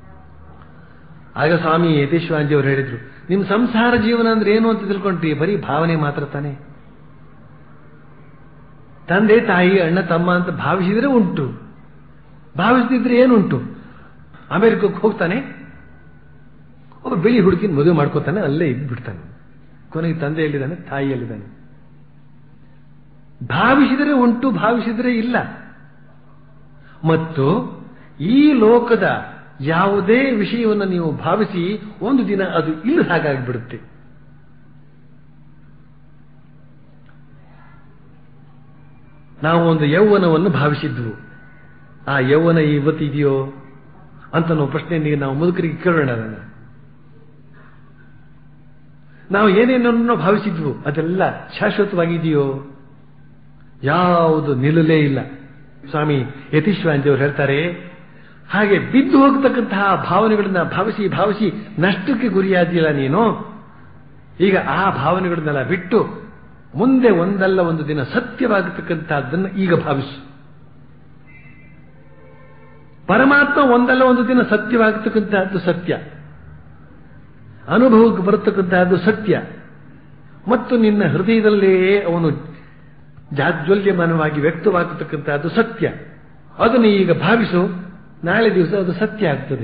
ಆಗ ಸ್ವಾಮಿ ಯತೀಶ್ವರಾನಂದಜಿ ಅವರು ಹೇಳಿದ್ರು ನಿಮ್ ಸಂಸಾರ ಜೀವನ ಅಂದ್ರೆ ಏನು ಅಂತ ತಿಳ್ಕೊಂಡ್ರಿ ಬರೀ ಭಾವನೆ ಮಾತ್ರ ತಾನೇ ತಂದೆ ತಾಯಿ ಅಣ್ಣ ತಮ್ಮ ಅಂತ ಭಾವಿಸಿದ್ರೆ ಉಂಟು ಭಾವಿಸದಿದ್ರೆ ಏನುಂಟು ಅಮೆರಿಕಕ್ಕೆ ಹೋಗ್ತಾನೆ ಒಬ್ಬ ಬಿಳಿ ಹುಡುಗಿನ ಮದುವೆ ಮಾಡ್ಕೋತಾನೆ ಅಲ್ಲೇ ಇದ್ಬಿಡ್ತಾನೆ ಕೊನೆಗೆ ತಂದೆ ಎಲ್ಲಿದ್ದಾನೆ ತಾಯಿ ಎಲ್ಲಿದ್ದಾನೆ ಭಾವಿಸಿದರೆ ಉಂಟು ಭಾವಿಸಿದರೆ ಇಲ್ಲ ಮತ್ತು ಈ ಲೋಕದ ಯಾವುದೇ ವಿಷಯವನ್ನು ನೀವು ಭಾವಿಸಿ ಒಂದು ದಿನ ಅದು ಇಲ್ಲ ಹಾಗಾಗಿಬಿಡುತ್ತೆ ನಾವು ಒಂದು ಯೌವನವನ್ನು ಭಾವಿಸಿದ್ವು ಆ ಯೌವನ ಇವತ್ತಿದೆಯೋ ಅಂತ ನಾವು ಪ್ರಶ್ನೆ ನಾವು ಮುದುಕರಿಗೆ ಕೇಳೋಣ ಅದನ್ನು ನಾವು ಏನೇನನ್ನು ಭಾವಿಸಿದ್ವು ಅದೆಲ್ಲ ಶಾಶ್ವತವಾಗಿದೆಯೋ ಯಾವುದು ನಿಲ್ಲಲೇ ಇಲ್ಲ ಸ್ವಾಮಿ ಯತೀಶ್ವಾಂಜಿ ಅವರು ಹೇಳ್ತಾರೆ ಹಾಗೆ ಬಿದ್ದು ಹೋಗತಕ್ಕಂತಹ ಭಾವನೆಗಳನ್ನ ಭಾವಿಸಿ ಭಾವಿಸಿ ನಷ್ಟಕ್ಕೆ ಗುರಿಯಾದಿಲ್ಲ ನೀನು ಈಗ ಆ ಭಾವನೆಗಳನ್ನೆಲ್ಲ ಬಿಟ್ಟು ಮುಂದೆ ಒಂದಲ್ಲ ಒಂದು ದಿನ ಸತ್ಯವಾಗತಕ್ಕಂತಹದ್ದನ್ನು ಈಗ ಭಾವಿಸು ಪರಮಾತ್ಮ ಒಂದಲ್ಲ ಒಂದು ದಿನ ಸತ್ಯವಾಗತಕ್ಕಂತಹದ್ದು ಸತ್ಯ ಅನುಭವಕ್ಕೆ ಬರತಕ್ಕಂತಹದ್ದು ಸತ್ಯ ಮತ್ತು ನಿನ್ನ ಹೃದಯದಲ್ಲೇ ಅವನು ಜಾಜ್ವಲ್ಯಮಾನವಾಗಿ ವ್ಯಕ್ತವಾಗತಕ್ಕಂತಹದ್ದು ಸತ್ಯ ಅದನ್ನು ಈಗ ಭಾವಿಸು ನಾಳೆ ದಿವಸ ಅದು ಸತ್ಯ ಆಗ್ತದೆ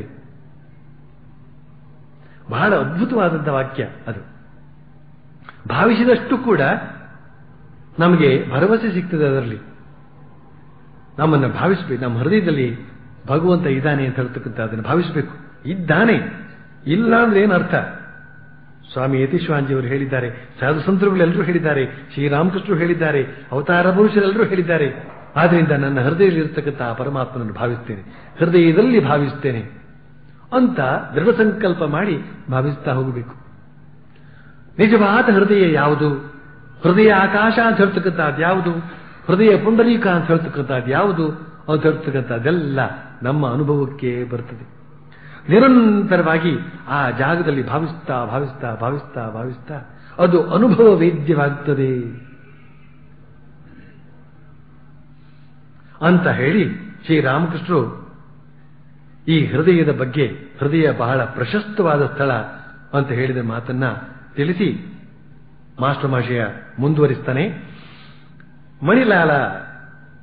ಬಹಳ ಅದ್ಭುತವಾದಂಥ ವಾಕ್ಯ ಅದು ಭಾವಿಸಿದಷ್ಟು ಕೂಡ ನಮಗೆ ಭರವಸೆ ಸಿಗ್ತದೆ ಅದರಲ್ಲಿ ನಮ್ಮನ್ನು ಭಾವಿಸಬೇಕು ನಮ್ಮ ಹೃದಯದಲ್ಲಿ ಭಗವಂತ ಇದ್ದಾನೆ ಅಂತ ಹೇಳ್ತಕ್ಕಂಥ ಅದನ್ನು ಭಾವಿಸಬೇಕು ಇದ್ದಾನೆ ಇಲ್ಲ ಅಂದ್ರೆ ಏನು ಅರ್ಥ ಸ್ವಾಮಿ ಯತೀಶ್ವಾಂಜಿ ಅವರು ಹೇಳಿದ್ದಾರೆ ಸಾಧು ಸಂತರುಗಳೆಲ್ಲರೂ ಹೇಳಿದ್ದಾರೆ ಶ್ರೀರಾಮಕೃಷ್ಣರು ಹೇಳಿದ್ದಾರೆ ಅವತಾರ ಪುರುಷರೆಲ್ಲರೂ ಹೇಳಿದ್ದಾರೆ ಆದ್ರಿಂದ ನನ್ನ ಹೃದಯದಲ್ಲಿ ಇರತಕ್ಕಂಥ ಆ ಪರಮಾತ್ಮನನ್ನು ಭಾವಿಸ್ತೇನೆ ಹೃದಯದಲ್ಲಿ ಭಾವಿಸ್ತೇನೆ ಅಂತ ದೃಢ ಸಂಕಲ್ಪ ಮಾಡಿ ಭಾವಿಸ್ತಾ ಹೋಗಬೇಕು ನಿಜವಾದ ಹೃದಯ ಯಾವುದು ಹೃದಯ ಆಕಾಶ ಅಂತ ಹೇಳ್ತಕ್ಕಂಥದ್ದು ಯಾವುದು ಹೃದಯ ಪುಂಡರೀಕ ಅಂತ ಹೇಳ್ತಕ್ಕಂಥದ್ದು ಯಾವುದು ಅಂತ ಹೇಳ್ತಕ್ಕಂಥದ್ದೆಲ್ಲ ನಮ್ಮ ಅನುಭವಕ್ಕೆ ಬರ್ತದೆ ನಿರಂತರವಾಗಿ ಆ ಜಾಗದಲ್ಲಿ ಭಾವಿಸ್ತಾ ಭಾವಿಸ್ತಾ ಭಾವಿಸ್ತಾ ಭಾವಿಸ್ತಾ ಅದು ಅನುಭವ ವೇದ್ಯವಾಗ್ತದೆ ಅಂತ ಹೇಳಿ ಶ್ರೀರಾಮಕೃಷ್ಣರು ಈ ಹೃದಯದ ಬಗ್ಗೆ ಹೃದಯ ಬಹಳ ಪ್ರಶಸ್ತವಾದ ಸ್ಥಳ ಅಂತ ಹೇಳಿದ ಮಾತನ್ನ ತಿಳಿಸಿ ಮಾಸ್ಟರ್ ಮಾಷೆಯ ಮುಂದುವರಿಸ್ತಾನೆ ಮಣಿಲಾಲ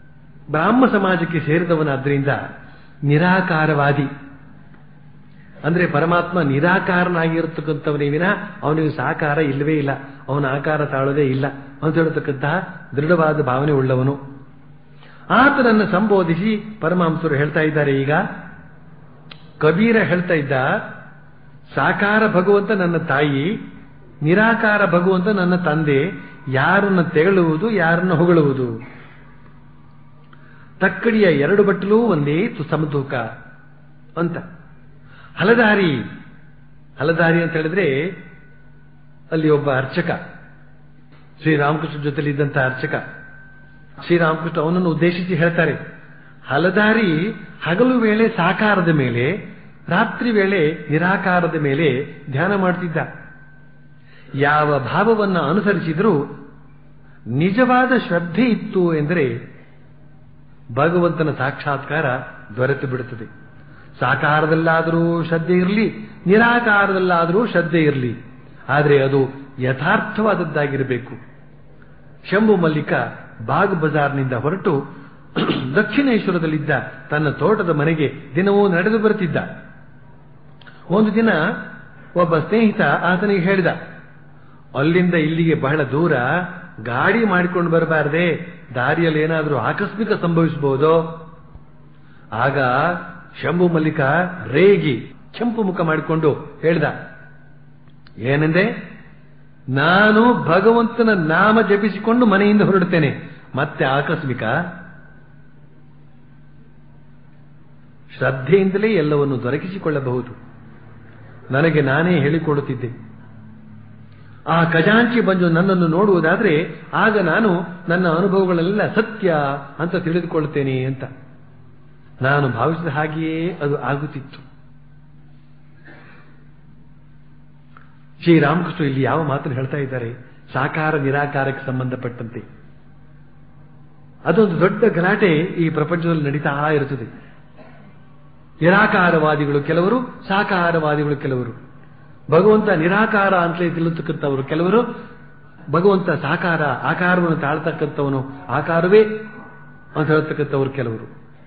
ಬ್ರಾಹ್ಮ ಸಮಾಜಕ್ಕೆ ಸೇರಿದವನಾದ್ರಿಂದ ನಿರಾಕಾರವಾದಿ ಅಂದ್ರೆ ಪರಮಾತ್ಮ ನಿರಾಕಾರನಾಗಿರತಕ್ಕಂಥವನೇ ವಿನ ಅವನಿಗೆ ಸಾಕಾರ ಇಲ್ಲವೇ ಇಲ್ಲ ಅವನ ಆಕಾರ ತಾಳೋದೇ ಇಲ್ಲ ಅಂತ ಹೇಳ್ತಕ್ಕಂತಹ ದೃಢವಾದ ಭಾವನೆ ಉಳ್ಳವನು ಆತನನ್ನು ಸಂಬೋಧಿಸಿ ಪರಮಹಂಸರು ಹೇಳ್ತಾ ಇದ್ದಾರೆ ಈಗ ಕಬೀರ ಹೇಳ್ತಾ ಇದ್ದ ಸಾಕಾರ ಭಗವಂತ ನನ್ನ ತಾಯಿ ನಿರಾಕಾರ ಭಗವಂತ ನನ್ನ ತಂದೆ ಯಾರನ್ನ ತೆಗಳುವುದು ಯಾರನ್ನ ಹೊಗಳುವುದು ತಕ್ಕಡಿಯ ಎರಡು ಬಟ್ಟಲೂ ಒಂದೇ ತು- ಸಮತೂಕ ಅಂತ ಹಲದಾರಿ ಹಲದಾರಿ ಅಂತ ಹೇಳಿದ್ರೆ ಅಲ್ಲಿ ಒಬ್ಬ ಅರ್ಚಕ ಶ್ರೀರಾಮಕೃಷ್ಣ ಜೊತೆಲಿ ಇದ್ದಂತ ಅರ್ಚಕ ಶ್ರೀರಾಮಕೃಷ್ಣ ಅವನನ್ನು ಉದ್ದೇಶಿಸಿ ಹೇಳ್ತಾರೆ ಹಲದಾರಿ ಹಗಲು ವೇಳೆ ಸಾಕಾರದ ಮೇಲೆ ರಾತ್ರಿ ವೇಳೆ ನಿರಾಕಾರದ ಮೇಲೆ ಧ್ಯಾನ ಮಾಡ್ತಿದ್ದ ಯಾವ ಭಾವವನ್ನು ಅನುಸರಿಸಿದರೂ ನಿಜವಾದ ಶ್ರದ್ಧೆ ಇತ್ತು ಎಂದರೆ ಭಗವಂತನ ಸಾಕ್ಷಾತ್ಕಾರ ದೊರೆತು ಬಿಡುತ್ತದೆ ಸಾಕಾರದಲ್ಲಾದರೂ ಶ್ರದ್ಧೆ ಇರಲಿ ನಿರಾಕಾರದಲ್ಲಾದರೂ ಶ್ರದ್ಧೆ ಇರಲಿ ಆದರೆ ಅದು ಯಥಾರ್ಥವಾದದ್ದಾಗಿರಬೇಕು ಶಂಭು ಮಲ್ಲಿಕ ಬಾಗ್ ಬಜಾರ್ನಿಂದ ಹೊರಟು ದಕ್ಷಿಣೇಶ್ವರದಲ್ಲಿದ್ದ ತನ್ನ ತೋಟದ ಮನೆಗೆ ದಿನವೂ ನಡೆದು ಬರುತ್ತಿದ್ದ ಒಂದು ದಿನ ಒಬ್ಬ ಸ್ನೇಹಿತ ಆತನಿಗೆ ಹೇಳಿದ ಅಲ್ಲಿಂದ ಇಲ್ಲಿಗೆ ಬಹಳ ದೂರ ಗಾಡಿ ಮಾಡಿಕೊಂಡು ಬರಬಾರದೆ ದಾರಿಯಲ್ಲಿ ಏನಾದರೂ ಆಕಸ್ಮಿಕ ಸಂಭವಿಸಬಹುದೋ ಆಗ ಶಂಭು ಮಲ್ಲಿಕ ರೇಗಿ ಕೆಂಪು ಮುಖ ಮಾಡಿಕೊಂಡು ಹೇಳ್ದ ಏನೆಂದೆ ನಾನು ಭಗವಂತನ ನಾಮ ಜಪಿಸಿಕೊಂಡು ಮನೆಯಿಂದ ಹೊರಡುತ್ತೇನೆ ಮತ್ತೆ ಆಕಸ್ಮಿಕ ಶ್ರದ್ಧೆಯಿಂದಲೇ ಎಲ್ಲವನ್ನು ದೊರಕಿಸಿಕೊಳ್ಳಬಹುದು ನನಗೆ ನಾನೇ ಹೇಳಿಕೊಡುತ್ತಿದ್ದೆ ಆ ಖಜಾಂಚಿ ಬಂದು ನನ್ನನ್ನು ನೋಡುವುದಾದ್ರೆ ಆಗ ನಾನು ನನ್ನ ಅನುಭವಗಳೆಲ್ಲ ಸತ್ಯ ಅಂತ ತಿಳಿದುಕೊಳ್ಳುತ್ತೇನೆ ಅಂತ ನಾನು ಭಾವಿಸಿದ ಹಾಗೆಯೇ ಅದು ಆಗುತ್ತಿತ್ತು ಶ್ರೀರಾಮಕೃಷ್ಣ ಇಲ್ಲಿ ಯಾವ ಮಾತನ್ನು ಹೇಳ್ತಾ ಇದ್ದಾರೆ ಸಾಕಾರ ನಿರಾಕಾರಕ್ಕೆ ಸಂಬಂಧಪಟ್ಟಂತೆ ಅದೊಂದು ದೊಡ್ಡ ಗಲಾಟೆ ಈ ಪ್ರಪಂಚದಲ್ಲಿ ನಡೀತಾ ಇರುತ್ತದೆ ನಿರಾಕಾರವಾದಿಗಳು ಕೆಲವರು ಸಾಕಾರವಾದಿಗಳು ಕೆಲವರು ಭಗವಂತ ನಿರಾಕಾರ ಅಂತಲೇ ತಿಳಿತಕ್ಕಂಥವರು ಕೆಲವರು ಭಗವಂತ ಸಾಕಾರ ಆಕಾರವನ್ನು ತಾಳ್ತಕ್ಕಂಥವನು ಆಕಾರವೇ ಅಂತ ಹೇಳ್ತಕ್ಕಂಥವರು ಕೆಲವರು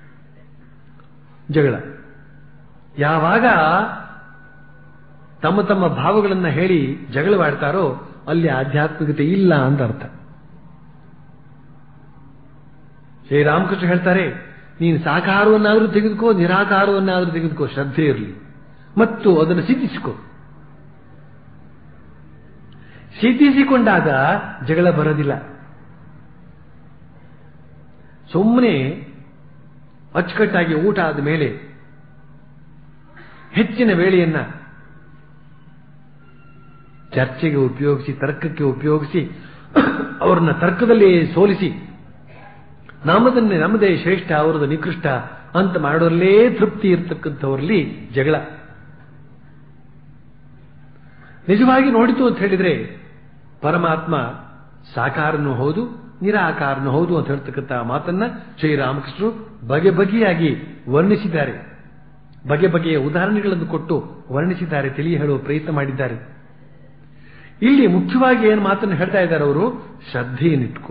ಜಗಳ ಯಾವಾಗ ತಮ್ಮ ತಮ್ಮ ಭಾವಗಳನ್ನು ಹೇಳಿ ಜಗಳವಾಡ್ತಾರೋ ಅಲ್ಲಿ ಆಧ್ಯಾತ್ಮಿಕತೆ ಇಲ್ಲ ಅಂತ ಅರ್ಥ ಶ್ರೀರಾಮಕೃಷ್ಣ ಹೇಳ್ತಾರೆ ನೀನು ಸಾಕಾರವನ್ನಾದರೂ ತೆಗೆದುಕೋ ನಿರಾಕಾರವನ್ನಾದರೂ ತೆಗೆದುಕೋ ಶ್ರದ್ಧೆ ಇರಲಿ ಮತ್ತು ಅದನ್ನು ಸಿದ್ಧಿಸಿಕೋ ಸಿದ್ಧಿಸಿಕೊಂಡಾಗ ಜಗಳ ಬರೋದಿಲ್ಲ ಸುಮ್ಮನೆ ಅಚ್ಚುಕಟ್ಟಾಗಿ ಊಟ ಆದ ಮೇಲೆ ಹೆಚ್ಚಿನ ವೇಳೆಯನ್ನ ಚರ್ಚೆಗೆ ಉಪಯೋಗಿಸಿ ತರ್ಕಕ್ಕೆ ಉಪಯೋಗಿಸಿ ಅವರನ್ನ ತರ್ಕದಲ್ಲಿ ಸೋಲಿಸಿ ನಮ್ಮದನ್ನೇ ನಮ್ಮದೇ ಶ್ರೇಷ್ಠ ಅವರದು ನಿಕೃಷ್ಟ ಅಂತ ಮಾಡೋರಲ್ಲೇ ತೃಪ್ತಿ ಇರ್ತಕ್ಕಂಥವರಲ್ಲಿ ಜಗಳ ನಿಜವಾಗಿ ನೋಡಿತು ಅಂತ ಹೇಳಿದ್ರೆ ಪರಮಾತ್ಮ ಸಾಕಾರನು ಹೌದು ನಿರಾಕಾರನು ಹೌದು ಅಂತ ಹೇಳ್ತಕ್ಕಂಥ ಮಾತನ್ನ ಶ್ರೀರಾಮಕೃಷ್ಣರು ಬಗೆ ಬಗೆಯಾಗಿ ವರ್ಣಿಸಿದ್ದಾರೆ ಬಗೆ ಬಗೆಯ ಉದಾಹರಣೆಗಳನ್ನು ಕೊಟ್ಟು ವರ್ಣಿಸಿದ್ದಾರೆ ತಿಳಿ ಹೇಳುವ ಪ್ರಯತ್ನ ಮಾಡಿದ್ದಾರೆ ಇಲ್ಲಿ ಮುಖ್ಯವಾಗಿ ಏನು ಮಾತನ್ನು ಹೇಳ್ತಾ ಇದ್ದಾರೆ ಅವರು ಶ್ರದ್ಧೆಯನ್ನಿಟ್ಕೋ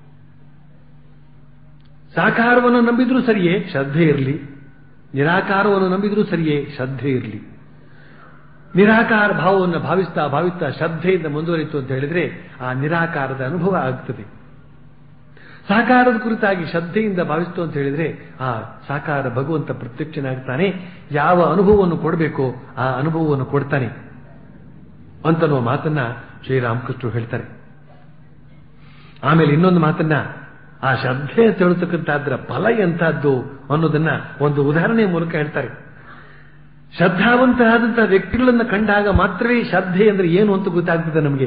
ಸಾಕಾರವನ್ನು ನಂಬಿದ್ರೂ ಸರಿಯೇ ಶ್ರದ್ಧೆ ಇರಲಿ ನಿರಾಕಾರವನ್ನು ನಂಬಿದ್ರೂ ಸರಿಯೇ ಶ್ರದ್ಧೆ ಇರಲಿ ನಿರಾಕಾರ ಭಾವವನ್ನು ಭಾವಿಸ್ತಾ ಭಾವಿಸ್ತಾ ಶ್ರದ್ಧೆಯಿಂದ ಮುಂದುವರಿತು ಅಂತ ಹೇಳಿದ್ರೆ ಆ ನಿರಾಕಾರದ ಅನುಭವ ಆಗ್ತದೆ ಸಾಕಾರದ ಕುರಿತಾಗಿ ಶ್ರದ್ಧೆಯಿಂದ ಭಾವಿಸ್ತು ಅಂತ ಹೇಳಿದ್ರೆ ಆ ಸಾಕಾರ ಭಗವಂತ ಪ್ರತ್ಯಕ್ಷನಾಗ್ತಾನೆ ಯಾವ ಅನುಭವವನ್ನು ಕೊಡಬೇಕೋ ಆ ಅನುಭವವನ್ನು ಕೊಡ್ತಾನೆ ಅಂತನ್ನುವ ಮಾತನ್ನ ಶ್ರೀರಾಮಕೃಷ್ಣರು ಹೇಳ್ತಾರೆ ಆಮೇಲೆ ಇನ್ನೊಂದು ಮಾತನ್ನ ಆ ಶ್ರದ್ಧೆ ತಿಳ್ತಕ್ಕಂಥದ್ರ ಫಲ ಎಂತಹದ್ದು ಅನ್ನೋದನ್ನ ಒಂದು ಉದಾಹರಣೆಯ ಮೂಲಕ ಹೇಳ್ತಾರೆ ಶ್ರದ್ಧಾವಂತರಾದಂತಹ ವ್ಯಕ್ತಿಗಳನ್ನು ಕಂಡಾಗ ಮಾತ್ರವೇ ಶ್ರದ್ಧೆ ಅಂದ್ರೆ ಏನು ಅಂತ ಗೊತ್ತಾಗ್ತದೆ ನಮಗೆ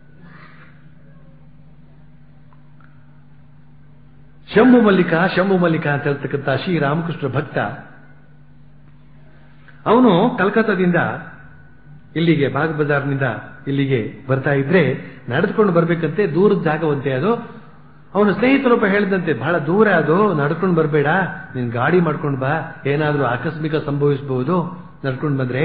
ಶಂಭು ಮಲ್ಲಿಕ ಶಂಭು ಮಲ್ಲಿಕ ಅಂತ ಹೇಳ್ತಕ್ಕಂಥ ಶ್ರೀರಾಮಕೃಷ್ಣ ಭಕ್ತ ಅವನು ಕಲ್ಕತ್ತಾದಿಂದ ಇಲ್ಲಿಗೆ ಬಾಗ್ ಬಜಾರ್ನಿಂದ ಇಲ್ಲಿಗೆ ಬರ್ತಾ ಇದ್ರೆ ನಡೆದುಕೊಂಡು ಬರ್ಬೇಕಂತೆ ದೂರದ ಜಾಗವಂತೆ ಅದು ಅವನ ಸ್ನೇಹಿತರೊಬ್ಬ ಹೇಳಿದಂತೆ ಬಹಳ ದೂರ ಅದು ನಡ್ಕೊಂಡು ಬರಬೇಡ ನೀನ್ ಗಾಡಿ ಮಾಡ್ಕೊಂಡು ಬಾ ಏನಾದ್ರೂ ಆಕಸ್ಮಿಕ ಸಂಭವಿಸಬಹುದು ನಡ್ಕೊಂಡು ಬಂದ್ರೆ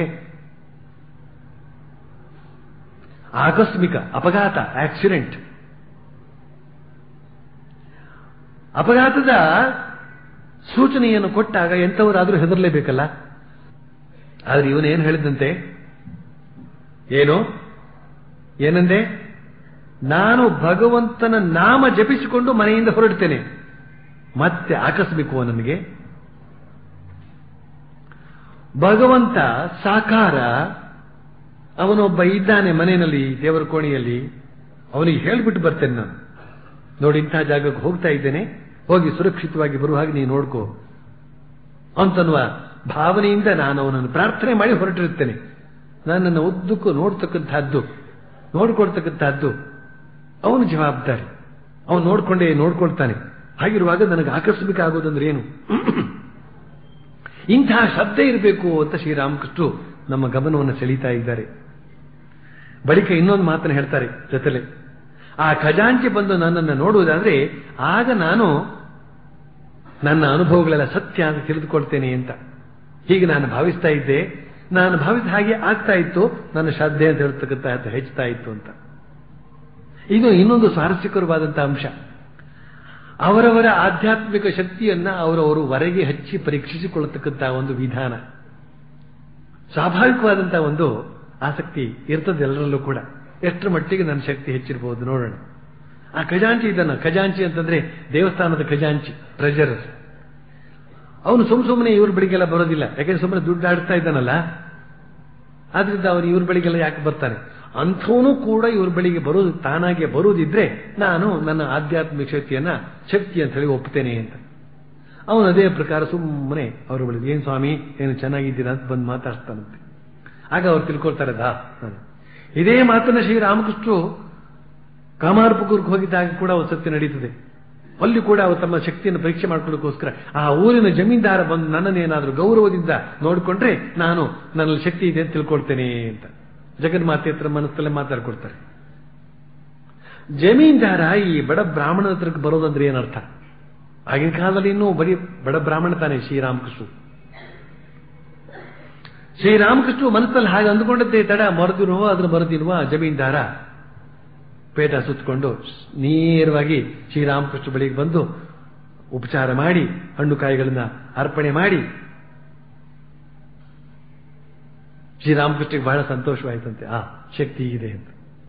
ಆಕಸ್ಮಿಕ ಅಪಘಾತ ಆಕ್ಸಿಡೆಂಟ್ ಅಪಘಾತದ ಸೂಚನೆಯನ್ನು ಕೊಟ್ಟಾಗ ಎಂಥವರಾದರೂ ಹೆದರಲೇಬೇಕಲ್ಲ ಆದ್ರೆ ಇವನೇನು ಹೇಳಿದಂತೆ ಏನು ಏನಂದೆ ನಾನು ಭಗವಂತನ ನಾಮ ಜಪಿಸಿಕೊಂಡು ಮನೆಯಿಂದ ಹೊರಡ್ತೇನೆ ಮತ್ತೆ ಆಕಸ್ಮಿಕವೋ ನನಗೆ ಭಗವಂತ ಸಾಕಾರ ಅವನೊಬ್ಬ ಇದ್ದಾನೆ ಮನೆಯಲ್ಲಿ ದೇವರ ಕೋಣೆಯಲ್ಲಿ ಅವನಿಗೆ ಹೇಳ್ಬಿಟ್ಟು ಬರ್ತೇನೆ ನಾನು ನೋಡಿ ಇಂಥ ಜಾಗಕ್ಕೆ ಹೋಗ್ತಾ ಇದ್ದೇನೆ ಹೋಗಿ ಸುರಕ್ಷಿತವಾಗಿ ಬರುವ ಹಾಗೆ ನೀನು ನೋಡ್ಕೋ ಅಂತನ್ನುವ ಭಾವನೆಯಿಂದ ನಾನು ಅವನನ್ನು ಪ್ರಾರ್ಥನೆ ಮಾಡಿ ಹೊರಟಿರುತ್ತೇನೆ ನನ್ನನ್ನು ಉದ್ದಕ್ಕೂ ನೋಡ್ತಕ್ಕಂಥದ್ದು ನೋಡ್ಕೊಳ್ತಕ್ಕಂಥದ್ದು ಅವನು ಜವಾಬ್ದಾರಿ ಅವನು ನೋಡ್ಕೊಂಡೇ ನೋಡ್ಕೊಳ್ತಾನೆ ಹಾಗಿರುವಾಗ ನನಗೆ ಆಕಸ್ಮಿಕ ಆಗೋದಂದ್ರೆ ಏನು ಇಂತಹ ಶ್ರದ್ಧೆ ಇರಬೇಕು ಅಂತ ಶ್ರೀರಾಮಕೃಷ್ಣರು ನಮ್ಮ ಗಮನವನ್ನು ಸೆಳೀತಾ ಇದ್ದಾರೆ ಬಳಿಕ ಇನ್ನೊಂದು ಮಾತನ್ನು ಹೇಳ್ತಾರೆ ಜೊತೆಲೆ ಆ ಖಜಾಂಚಿ ಬಂದು ನನ್ನನ್ನು ನೋಡುವುದಾದ್ರೆ ಆಗ ನಾನು ನನ್ನ ಅನುಭವಗಳೆಲ್ಲ ಸತ್ಯ ಅಂತ ತಿಳಿದುಕೊಳ್ತೇನೆ ಅಂತ ಹೀಗೆ ನಾನು ಭಾವಿಸ್ತಾ ಇದ್ದೆ ನಾನು ಭಾವಿಸಿದ ಹಾಗೆ ಆಗ್ತಾ ಇತ್ತು ನನ್ನ ಶ್ರದ್ಧೆ ಅಂತ ಹೇಳ್ತಕ್ಕಂಥ ಹೆಚ್ಚುತ್ತಾ ಇತ್ತು ಅಂತ ಇದು ಇನ್ನೊಂದು ಸ್ವಾರಸ್ಯಕರವಾದಂತಹ ಅಂಶ ಅವರವರ ಆಧ್ಯಾತ್ಮಿಕ ಶಕ್ತಿಯನ್ನ ಅವರವರು ಹೊರಗೆ ಹಚ್ಚಿ ಪರೀಕ್ಷಿಸಿಕೊಳ್ಳತಕ್ಕಂತಹ ಒಂದು ವಿಧಾನ ಸ್ವಾಭಾವಿಕವಾದಂತಹ ಒಂದು ಆಸಕ್ತಿ ಇರ್ತದೆ ಎಲ್ಲರಲ್ಲೂ ಕೂಡ ಎಷ್ಟರ ಮಟ್ಟಿಗೆ ನನ್ನ ಶಕ್ತಿ ಹೆಚ್ಚಿರಬಹುದು ನೋಡೋಣ ಆ ಖಜಾಂಚಿ ಇದನ್ನ ಖಜಾಂಚಿ ಅಂತಂದ್ರೆ ದೇವಸ್ಥಾನದ ಖಜಾಂಚಿ ಟ್ರೆಜರ್ ಅವನು ಸುಮ್ ಸುಮ್ಮನೆ ಇವ್ರ ಬಳಿಗೆಲ್ಲ ಬರೋದಿಲ್ಲ ಯಾಕಂದ್ರೆ ಸುಮ್ಮನೆ ದುಡ್ಡು ಆಡ್ತಾ ಇದ್ದಾನಲ್ಲ ಆದ್ರಿಂದ ಅವನು ಇವ್ರ ಬಳಿಗೆಲ್ಲ ಯಾಕೆ ಬರ್ತಾನೆ ಅಂಥವನು ಕೂಡ ಇವ್ರ ಬಳಿಗೆ ಬರೋದು ತಾನಾಗೆ ಬರುವುದಿದ್ರೆ ನಾನು ನನ್ನ ಆಧ್ಯಾತ್ಮಿಕ ಶಕ್ತಿಯನ್ನ ಶಕ್ತಿ ಅಂತ ಹೇಳಿ ಒಪ್ತೇನೆ ಅಂತ ಅವನು ಅದೇ ಪ್ರಕಾರ ಸುಮ್ಮನೆ ಅವ್ರ ಬಳಿ ಏನ್ ಸ್ವಾಮಿ ಏನು ಚೆನ್ನಾಗಿದ್ದೀರಾ ಅಂತ ಬಂದು ಮಾತಾಡ್ತಾನಂತೆ ಆಗ ಅವ್ರು ತಿಳ್ಕೊಳ್ತಾರೆ ದಾ ನಾನು ಇದೇ ಮಾತನ್ನ ಶ್ರೀರಾಮಕೃಷ್ಣರು ಕಾಮಾರ್ಪುಕೂರ್ಗೆ ಹೋಗಿದ್ದಾಗ ಕೂಡ ಒಂದು ಸತ್ಯ ನಡೀತದೆ ಅಲ್ಲಿ ಕೂಡ ಅವರು ತಮ್ಮ ಶಕ್ತಿಯನ್ನು ಪರೀಕ್ಷೆ ಮಾಡ್ಕೊಳ್ಳೋಕ್ಕೋಸ್ಕರ ಆ ಊರಿನ ಜಮೀನ್ದಾರ ಬಂದು ನನ್ನನ್ನೇನಾದ್ರೂ ಗೌರವದಿಂದ ನೋಡಿಕೊಂಡ್ರೆ ನಾನು ನನ್ನಲ್ಲಿ ಶಕ್ತಿ ಇದೆ ಅಂತ ತಿಳ್ಕೊಳ್ತೇನೆ ಅಂತ ಜಗನ್ಮಾತೆ ಹತ್ರ ಮನಸ್ಸಲ್ಲೇ ಮಾತಾಡ್ಕೊಡ್ತಾರೆ ಜಮೀನ್ದಾರ ಈ ಬಡ ಬ್ರಾಹ್ಮಣನ ಹತ್ರಕ್ಕೆ ಬರೋದಂದ್ರೆ ಏನರ್ಥ ಆಗಿನ ಕಾಲದಲ್ಲಿ ಇನ್ನೂ ಬರೀ ಬಡ ಬ್ರಾಹ್ಮಣ ತಾನೆ ಶ್ರೀರಾಮಕೃಷ್ಣ ಶ್ರೀರಾಮಕೃಷ್ಣ ಮನಸ್ಸಲ್ಲಿ ಹಾಗೆ ಅಂದುಕೊಂಡದ್ದೇ ತಡ ಮರೆದಿರುವ ಅದ್ರ ಮರೆದಿರುವ ಜಮೀನ್ದಾರ ಪೇಟ ಸುತ್ತಕೊಂಡು ನೇರವಾಗಿ ಶ್ರೀರಾಮಕೃಷ್ಣ ಬಳಿಗೆ ಬಂದು ಉಪಚಾರ ಮಾಡಿ ಹಣ್ಣು ಕಾಯಿಗಳನ್ನ ಅರ್ಪಣೆ ಮಾಡಿ ಶ್ರೀರಾಮಕೃಷ್ಣಗೆ ಬಹಳ ಸಂತೋಷವಾಯಿತಂತೆ ಆ ಶಕ್ತಿ ಇದೆ ಅಂತ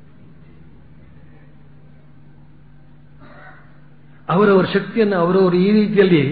ಅವರವರ ಶಕ್ತಿಯನ್ನು ಅವರವರು ಈ ರೀತಿಯಲ್ಲಿ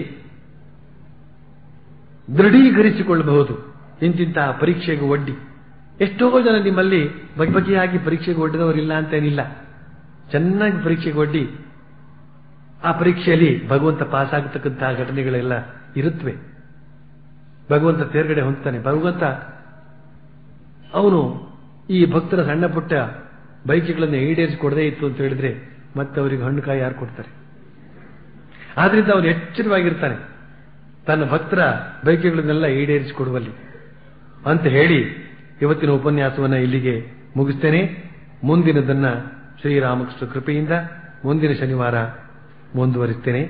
ದೃಢೀಕರಿಸಿಕೊಳ್ಳಬಹುದು ಇಂತಿಂತಹ ಪರೀಕ್ಷೆಗೆ ಒಡ್ಡಿ ಎಷ್ಟೋ ಜನ ನಿಮ್ಮಲ್ಲಿ ಬಗೆ ಬಗೆಯಾಗಿ ಪರೀಕ್ಷೆಗೆ ಒಡ್ಡಿದವರಿಲ್ಲ ಅಂತೇನಿಲ್ಲ ಚೆನ್ನಾಗಿ ಪರೀಕ್ಷೆಗೆ ಒಡ್ಡಿ ಆ ಪರೀಕ್ಷೆಯಲ್ಲಿ ಭಗವಂತ ಪಾಸ್ ಆಗತಕ್ಕಂತಹ ಘಟನೆಗಳೆಲ್ಲ ಇರುತ್ತವೆ ಭಗವಂತ ತೇರ್ಗಡೆ ಹೊಂದ್ತಾನೆ ಭಗವಂತ ಅವನು ಈ ಭಕ್ತರ ಸಣ್ಣ ಪುಟ್ಟ ಬೈಕೆಗಳನ್ನು ಈಡೇರಿಸಿಕೊಡದೇ ಇತ್ತು ಅಂತ ಹೇಳಿದ್ರೆ ಮತ್ತೆ ಅವರಿಗೆ ಹಣ್ಣು ಕಾಯಿ ಯಾರು ಕೊಡ್ತಾರೆ ಆದ್ರಿಂದ ಅವನು ಎಚ್ಚರವಾಗಿರ್ತಾನೆ ತನ್ನ ಭಕ್ತರ ಬೈಕೆಗಳನ್ನೆಲ್ಲ ಈಡೇರಿಸಿಕೊಡುವಲ್ಲಿ ಅಂತ ಹೇಳಿ ಇವತ್ತಿನ ಉಪನ್ಯಾಸವನ್ನ ಇಲ್ಲಿಗೆ ಮುಗಿಸ್ತೇನೆ ಮುಂದಿನದನ್ನ ಶ್ರೀರಾಮಕೃಷ್ಣ ಕೃಪೆಯಿಂದ ಮುಂದಿನ ಶನಿವಾರ ಮುಂದುವರಿಸ್ತೇನೆ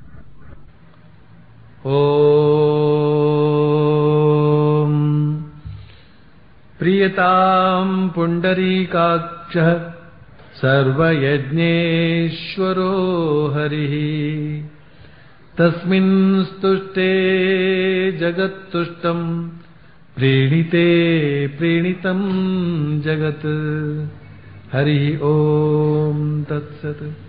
ಓಂ ಪ್ರಿಯತಾಂ ಪುಂಡರೀಕಾಕ್ಷ ಸರ್ವಯಜ್ಞೇಶ್ವರೋ ಹರಿಃ ತಸ್ಮಿನ್ ಸ್ತುಷ್ಟೇ ಜಗತ್ತುಷ್ಟಂ ಪ್ರೀಣಿತೆ ಪ್ರೀಣಿತಂ ಜಗತ್ ಹರಿ ಓಂ ತತ್ಸತ್